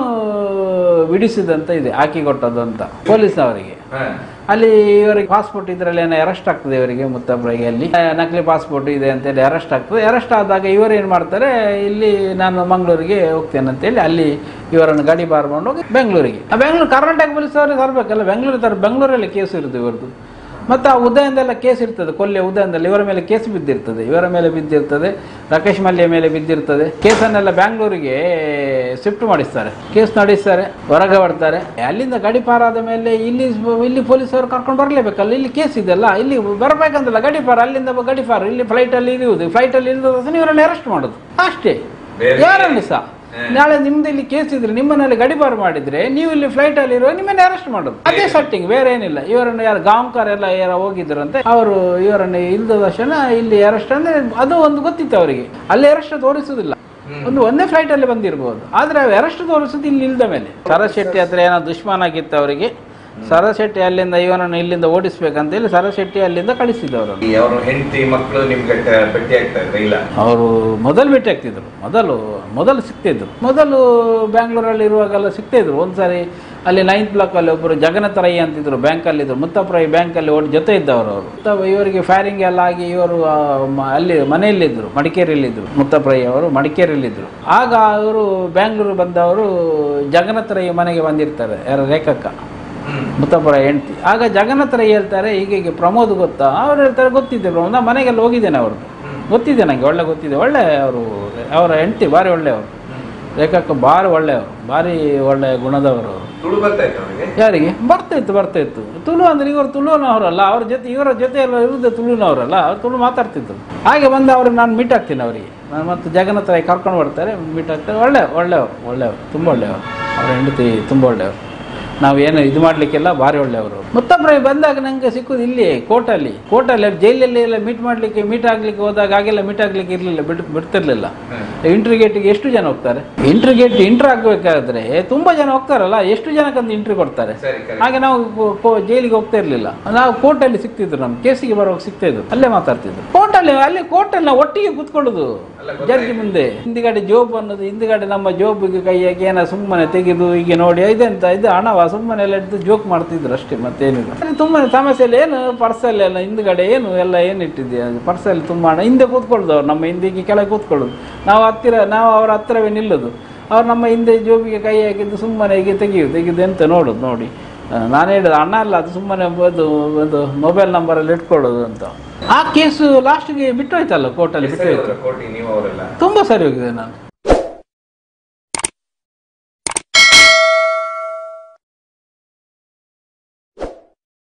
A: ಬಿಡಿಸಿದಂತ ಇದೆ ಹಾಕಿ ಕೊಟ್ಟದ್ದು ಅಂತ ಪೊಲೀಸ್ನವರಿಗೆ
B: ಹಾ.
A: ಅಲ್ಲಿ ಇವರಿಗೆ ಪಾಸ್ಪೋರ್ಟ್ ಇದರಲ್ಲಿ ಏನೋ ಅರೆಸ್ಟ್ ಆಗ್ತದೆ ಇವರಿಗೆ ಮುತ್ತಬ್ರಿಗೆ ಅಲ್ಲಿ ಆ, ನಕಲಿ ಪಾಸ್ಪೋರ್ಟ್ ಇದೆ ಅಂತೇಳಿ ಅರೆಸ್ಟ್ ಆಗ್ತದೆ ಅರೆಸ್ಟ್ ಆದಾಗ ಇವರು ಏನು ಮಾಡ್ತಾರೆ ಇಲ್ಲಿ ನಾನು ಮಂಗಳೂರಿಗೆ ಹೋಗ್ತೇನೆ ಅಂತೇಳಿ ಅಲ್ಲಿ ಇವರನ್ನು ಗಾಡಿ ಬಾರ್ಕೊಂಡು ಹೋಗಿ ಬೆಂಗಳೂರಿಗೆ ಆ ಬೆಂಗಳೂರು ಕರ್ನಾಟಕ ಪೊಲೀಸ್ ಅವ್ರಿಗೆ ತರಬೇಕಲ್ಲ ಬೆಂಗಳೂರು ತರ ಬೆಂಗಳೂರಲ್ಲಿ ಕೇಸ್ ಇರುತ್ತೆ ಇವ್ರದ್ದು ಮತ್ತು ಆ ಉದಯನದೆಲ್ಲ ಕೇಸ್ ಇರ್ತದೆ ಕೊಲ್ಲೆ ಉದಯನದಲ್ಲಿ ಇವರ ಮೇಲೆ ಕೇಸ್ ಬಿದ್ದಿರ್ತದೆ ಇವರ ಮೇಲೆ ಬಿದ್ದಿರ್ತದೆ ರಾಕೇಶ್ ಮಲ್ಯ ಮೇಲೆ ಬಿದ್ದಿರ್ತದೆ ಕೇಸನ್ನೆಲ್ಲ ಬ್ಯಾಂಗ್ಳೂರಿಗೆ ಶಿಫ್ಟ್ ಮಾಡಿಸ್ತಾರೆ ಕೇಸ್ ನಡೆಸ್ತಾರೆ ಹೊರಗೆ ಬರ್ತಾರೆ ಅಲ್ಲಿಂದ ಗಡಿಪಾರಾದ ಮೇಲೆ ಇಲ್ಲಿ ಇಲ್ಲಿ ಪೊಲೀಸರು ಕರ್ಕೊಂಡು ಬರಲೇಬೇಕಲ್ಲ ಇಲ್ಲಿ ಕೇಸ್ ಇದೆಲ್ಲ ಇಲ್ಲಿ ಬರಬೇಕಂತಲ್ಲ ಗಡಿಪಾರ ಅಲ್ಲಿಂದ ಗಡಿಪಾರ ಇಲ್ಲಿ ಫ್ಲೈಟಲ್ಲಿ ಇರುವುದು ಫ್ಲೈಟಲ್ಲಿ ಇಲ್ಲದ ತಕ್ಷಣ ಇವರನ್ನು ಅರೆಸ್ಟ್ ಮಾಡೋದು ಅಷ್ಟೇ
B: ಬೇರೆ-
A: ಯಾರಲ್ಲಿ ಸಹ ನಾಳೆ ನಿಮ್ದು ಇಲ್ಲಿ ಕೇಸ್ ಇದ್ರೆ ನಿಮ್ಮನ್ನಲ್ಲಿ ಗಡಿಪಾರು ಮಾಡಿದ್ರೆ ನೀವು ಇಲ್ಲಿ ಫ್ಲೈಟ್ ಅಲ್ಲಿ ಇರುವ ನಿಮ್ಮನ್ನ ಅರೆಸ್ಟ್ ಮಾಡೋದು ಅದೇ ಸೆಟ್ಟಿಂಗ್ ಬೇರೆ ಏನಿಲ್ಲ ಇವರನ್ನು ಯಾರು ಗಾಂವ್ಕರ್ ಎಲ್ಲ ಯಾರು ಹೋಗಿದ್ರಂತೆ ಅವರು ಇವರನ್ನು ಇಲ್ದ ತಕ್ಷಣ ಇಲ್ಲಿ ಅರೆಸ್ಟ್ ಅಂದ್ರೆ ಅದು ಒಂದು ಗೊತ್ತಿತ್ತು ಅವರಿಗೆ ಅಲ್ಲಿ ಅರೆಸ್ಟ್ ತೋರಿಸುದಿಲ್ಲ ಒಂದು ಒಂದೇ ಫ್ಲೈಟ್ ಅಲ್ಲಿ ಬಂದಿರಬಹುದು ಆದ್ರೆ ಅರೆಸ್ಟ್ ತೋರಿಸುದು ಇಲ್ಲಿ ಇಲ್ದ ಮೇಲೆ ಶರತ್ ಶೆಟ್ಟಿ ಹತ್ರ ಏನೋ ದುಶ್ಮನ ಆಗಿತ್ತು ಅವರಿಗೆ ಶರತ್ ಶೆಟ್ಟಿ ಅಲ್ಲಿಂದ ಇವನನ್ನು ಇಲ್ಲಿಂದ ಓಡಿಸ್ಬೇಕಂತೇಳಿ ಶರತ್ ಶೆಟ್ಟಿ ಅಲ್ಲಿಂದ ಕಳಿಸಿದವರು
B: ಈ ಅವ್ರ ಹೆಂಡತಿ ಮಕ್ಕಳು ನಿಮ್ಗೆ ಟ- ಭೇಟಿ ಆಗ್ತಾ ಇದ್ರೆ ಇಲ್ಲ
A: ಅವರು ಮೊದಲು ಭೇಟಿ ಆಗ್ತಿದ್ರು ಮೊದಲು ಮೊದಲು ಸಿಗ್ತಿದ್ರು ಮೊದಲು ಬ್ಯಾಂಗ್ಳೂರಲ್ಲಿ ಇರುವಾಗೆಲ್ಲ ಸಿಗ್ತಿದ್ರು ಒಂದ್ಸಾರಿ ಅಲ್ಲಿ ನೈನ್ತ್ ಬ್ಲಾಕ್ ಅಲ್ಲಿ ಒಬ್ಬರು ಜಗನ್ನಾಥ ರೈ ಅಂತಿದ್ರು ಬ್ಯಾಂಕಲ್ಲಿ ಇದ್ರು ಮುತ್ತಪ್ಪ ರೈ ಬ್ಯಾಂಕಲ್ಲಿ ಒಟ್ಟು ಜೊತೆ ಇದ್ದವರು ಅವರು ಮುತ್ತಪ್ಪ ಇವರಿಗೆ ಫೈರಿಂಗ್ ಎಲ್ಲ ಆಗಿ ಇವರು ಆ, ಮ- ಅಲ್ಲಿ ಮನೆಯಲ್ಲಿದ್ದರು ಮಡಿಕೇರಿಯಲ್ಲಿದ್ದರು ಮುತ್ತಪ್ಪ ರೈ ಅವರು ಮಡಿಕೇರಿಯಲ್ಲಿದ್ದರು ಆಗ ಅವರು ಬ್ಯಾಂಗ್ಳೂರು ಬಂದವರು ಜಗನ್ನಾಥ ರೈ ಮನೆಗೆ ಬಂದಿರ್ತಾರೆ ಯಾರು ರೇಖಕ್ಕ
B: ಹ್ಮ್
A: ಮುತ್ತಪ್ಪರ ಹೆಂಡ್ತಿ ಆಗ ಜಗನ್ನಾಥ ರೈ ಹೇಳ್ತಾರೆ ಹೀಗೆ ಹೀಗೆ ಪ್ರಮೋದ್ ಗೊತ್ತಾ ಅವ್ರು ಹೇಳ್ತಾರೆ ಗೊತ್ತಿದೆ ಪ್ರಮೋದ್ ನಾ ಮನೆಗೆಲ್ಲ ಹೋಗಿದ್ದೇನೆ ಅವ್ರದ್ದು ಗೊತ್ತಿದೆ ನನಗೆ ಒಳ್ಳೆ ಗೊತ್ತಿದೆ ಒಳ್ಳೆ ಅವರು ಅವರ ಹೆಂಡ್ತಿ ಭಾರಿ ಒಳ್ಳೆಯವರು ರೇಖಕ್ಕ ಭಾರಿ ಒಳ್ಳೆಯವರು ಭಾರಿ ಒಳ್ಳೆ ಗುಣದವರು ಅವರು
B: ತುಳು ಬರ್ತಾ ಇತ್ತು ಅವನಿಗೆ
A: ಯಾರಿಗೆ ಬರ್ತಾ ಇತ್ತು ಬರ್ತಾ ಇತ್ತು ತುಳು ಅಂದ್ರೆ ಇವರು ತುಳುನವರಲ್ಲ ಅವ್ರ ಜೊತೆ ಇವರ ಜೊತೆ ಎಲ್ಲ ಇರುವುದು ತುಳುನವರಲ್ಲ ಅವ್ರು ತುಳು ಮಾತಾಡ್ತಿದ್ರು ಹಾಗೆ ಬಂದು ಅವ್ರಿಗೆ ನಾನು ಮೀಟ್ ಆಗ್ತೀನಿ ಅವರಿಗೆ ನಾನು ಮತ್ತೆ ಜಗನ್ನಾಥ ರೈ ಕರ್ಕೊಂಡು ಬರ್ತಾರೆ ಮೀಟ್ ಆಗ್ತಾರೆ ಒಳ್ಳೆ ಒಳ್ಳೆಯವರು ಒಳ್ಳೆಯವರು ತುಂಬ ಒಳ್ಳೆಯವರು ಅವ್ರ ಹೆಂಡತಿ ತುಂಬ ಒಳ್ಳೆಯವರು ನಾವು ಏನು ಇದು ಮಾಡ್ಲಿಕ್ಕೆಲ್ಲ ಭಾರಿ ಒಳ್ಳೆಯವರು ಮತ್ತೊಬ್ಬರು ಬಂದಾಗ ನಂಗೆ ಸಿಕ್ಕುದು ಇಲ್ಲಿ ಕೋರ್ಟಲ್ಲಿ ಕೋರ್ಟಲ್ಲಿ ಜೈಲಲ್ಲಿ ಎಲ್ಲ ಮೀಟ್ ಮಾಡ್ಲಿಕ್ಕೆ ಮೀಟ್ ಆಗ್ಲಿಕ್ಕೆ ಹೋದಾಗ ಹಾಗೆಲ್ಲ ಮೀಟ್ ಆಗ್ಲಿಕ್ಕೆ ಇರಲಿಲ್ಲ ಬಿಡ್ ಬಿಡ್ತಿರ್ಲಿಲ್ಲ ಇಂಟ್ರಿ ಗೇಟಿಗೆ ಎಷ್ಟು ಜನ ಹೋಗ್ತಾರೆ ಇಂಟ್ರಿ ಗೇಟ್ ಇಂಟ್ರ್ ಆಗ್ಬೇಕಾದ್ರೆ ತುಂಬಾ ಜನ ಹೋಗ್ತಾರಲ್ಲ ಎಷ್ಟು ಜನಕ್ಕಂತ ಇಂಟ್ರಿ ಕೊಡ್ತಾರೆ
B: ಸರಿ ಕರೆ
A: ಹಾಗೆ ನಾವು ಕೋ- ಕೋ- ಜೈಲಿಗೆ ಹೋಗ್ತಾ ಇರ್ಲಿಲ್ಲ ನಾವು ಕೋರ್ಟಲ್ಲಿ ಸಿಗ್ತಿದ್ರು ನಮ್ಗೆ ಕೇಸಿಗೆ ಬರುವಾಗ ಸಿಗ್ತಾ ಇದ್ರು ಅಲ್ಲೇ ಮಾತಾಡ್ತಿದ್ರು ಕೋರ್ಟಲ್ಲಿ ಅಲ್ಲಿ ಕೋರ್ಟಲ್ಲಿ ನಾವು ಒಟ್ಟಿಗೆ ಕೂತ್ಕೊಳ್ಳೋದು
B: ಅಲ್ಲ, ಗೊತ್ತಾಯ್ತು.
A: ಜಡ್ಜಿ ಮುಂದೆ ಹಿಂದ್ಗಡೆ ಜೋಬ್ ಅನ್ನೋದು ಹಿಂದ್ಗಡೆ ನಮ್ಮ ಜೋಬಿಗೆ ಕೈಯಾಗಿ ಏನೋ ಸುಮ್ಮನೆ ತೆಗೆದು ಹೀಗೆ ನೋಡಿ ಇದೆಂತ ಇದು ಹಣವ ಸುಮ್ಮನೆ ಎಲ್ಲ ಹಿಡಿದು ಜೋಕ್ ಮಾಡ್ತಿದ್ರು ಅಷ್ಟೇ ಮತ್ತೇನಿಲ್ಲ ಅಲ್ಲಿ ತುಂಬಾ ಸಮಸ್ಯೆಯಲ್ಲಿ ಏನು ಪರ್ಸಲ್ಲಿ ಎಲ್ಲ ಹಿಂದ್ಗಡೆ ಏನು ಎಲ್ಲ ಏನು ಇಟ್ಟಿದ್ಯಾ ಪರ್ಸಲ್ಲಿ ತುಂಬ ಹಣ ಹಿಂದೆ ಕೂತ್ಕೊಳ್ಳೋದು ನಮ್ಮ ಹಿಂದಿಗೆ ಕೆಳಗೆ ಕೂತ್ಕೊಳ್ಳೋದು ನಾವು ಹತ್ತಿರ ನಾವು ಅವರ ಹತ್ತಿರವೇ ನಿಲ್ಲೋದು ಅವ್ರು ನಮ್ಮ ಹಿಂದೆ ಜೋಬಿಗೆ ಕೈ ಹಾಕಿದ್ದು ಸುಮ್ಮನೆ ಹೀಗೆ ತೆಗಿಯೋದು ತೆಗೆದು ಎಂತ ನೋಡೋದು ನೋಡಿ ಆ, ನಾನು ಹೇಳಿದ ಅಣ್ಣ ಅಲ್ಲ ಅದು ಸುಮ್ಮನೆ ಒಂದು ಒಂದು ಮೊಬೈಲ್ ನಂಬರಲ್ಲಿ ಇಟ್ಕೊಳ್ಳೋದು ಅಂತ ಆ ಕೇಸು ಲಾಸ್ಟ್ಗೆ ಬಿಟ್ಟೋಯ್ತಲ್ಲ ಕೋರ್ಟಲ್ಲಿ ಬಿಟ್ಟೋಯ್ತು
B: ಕೋಟಿ ನೀವು ಅವರೆಲ್ಲ
A: ತುಂಬ ಸರಿ ಹೋಗಿದೆ ನಾನು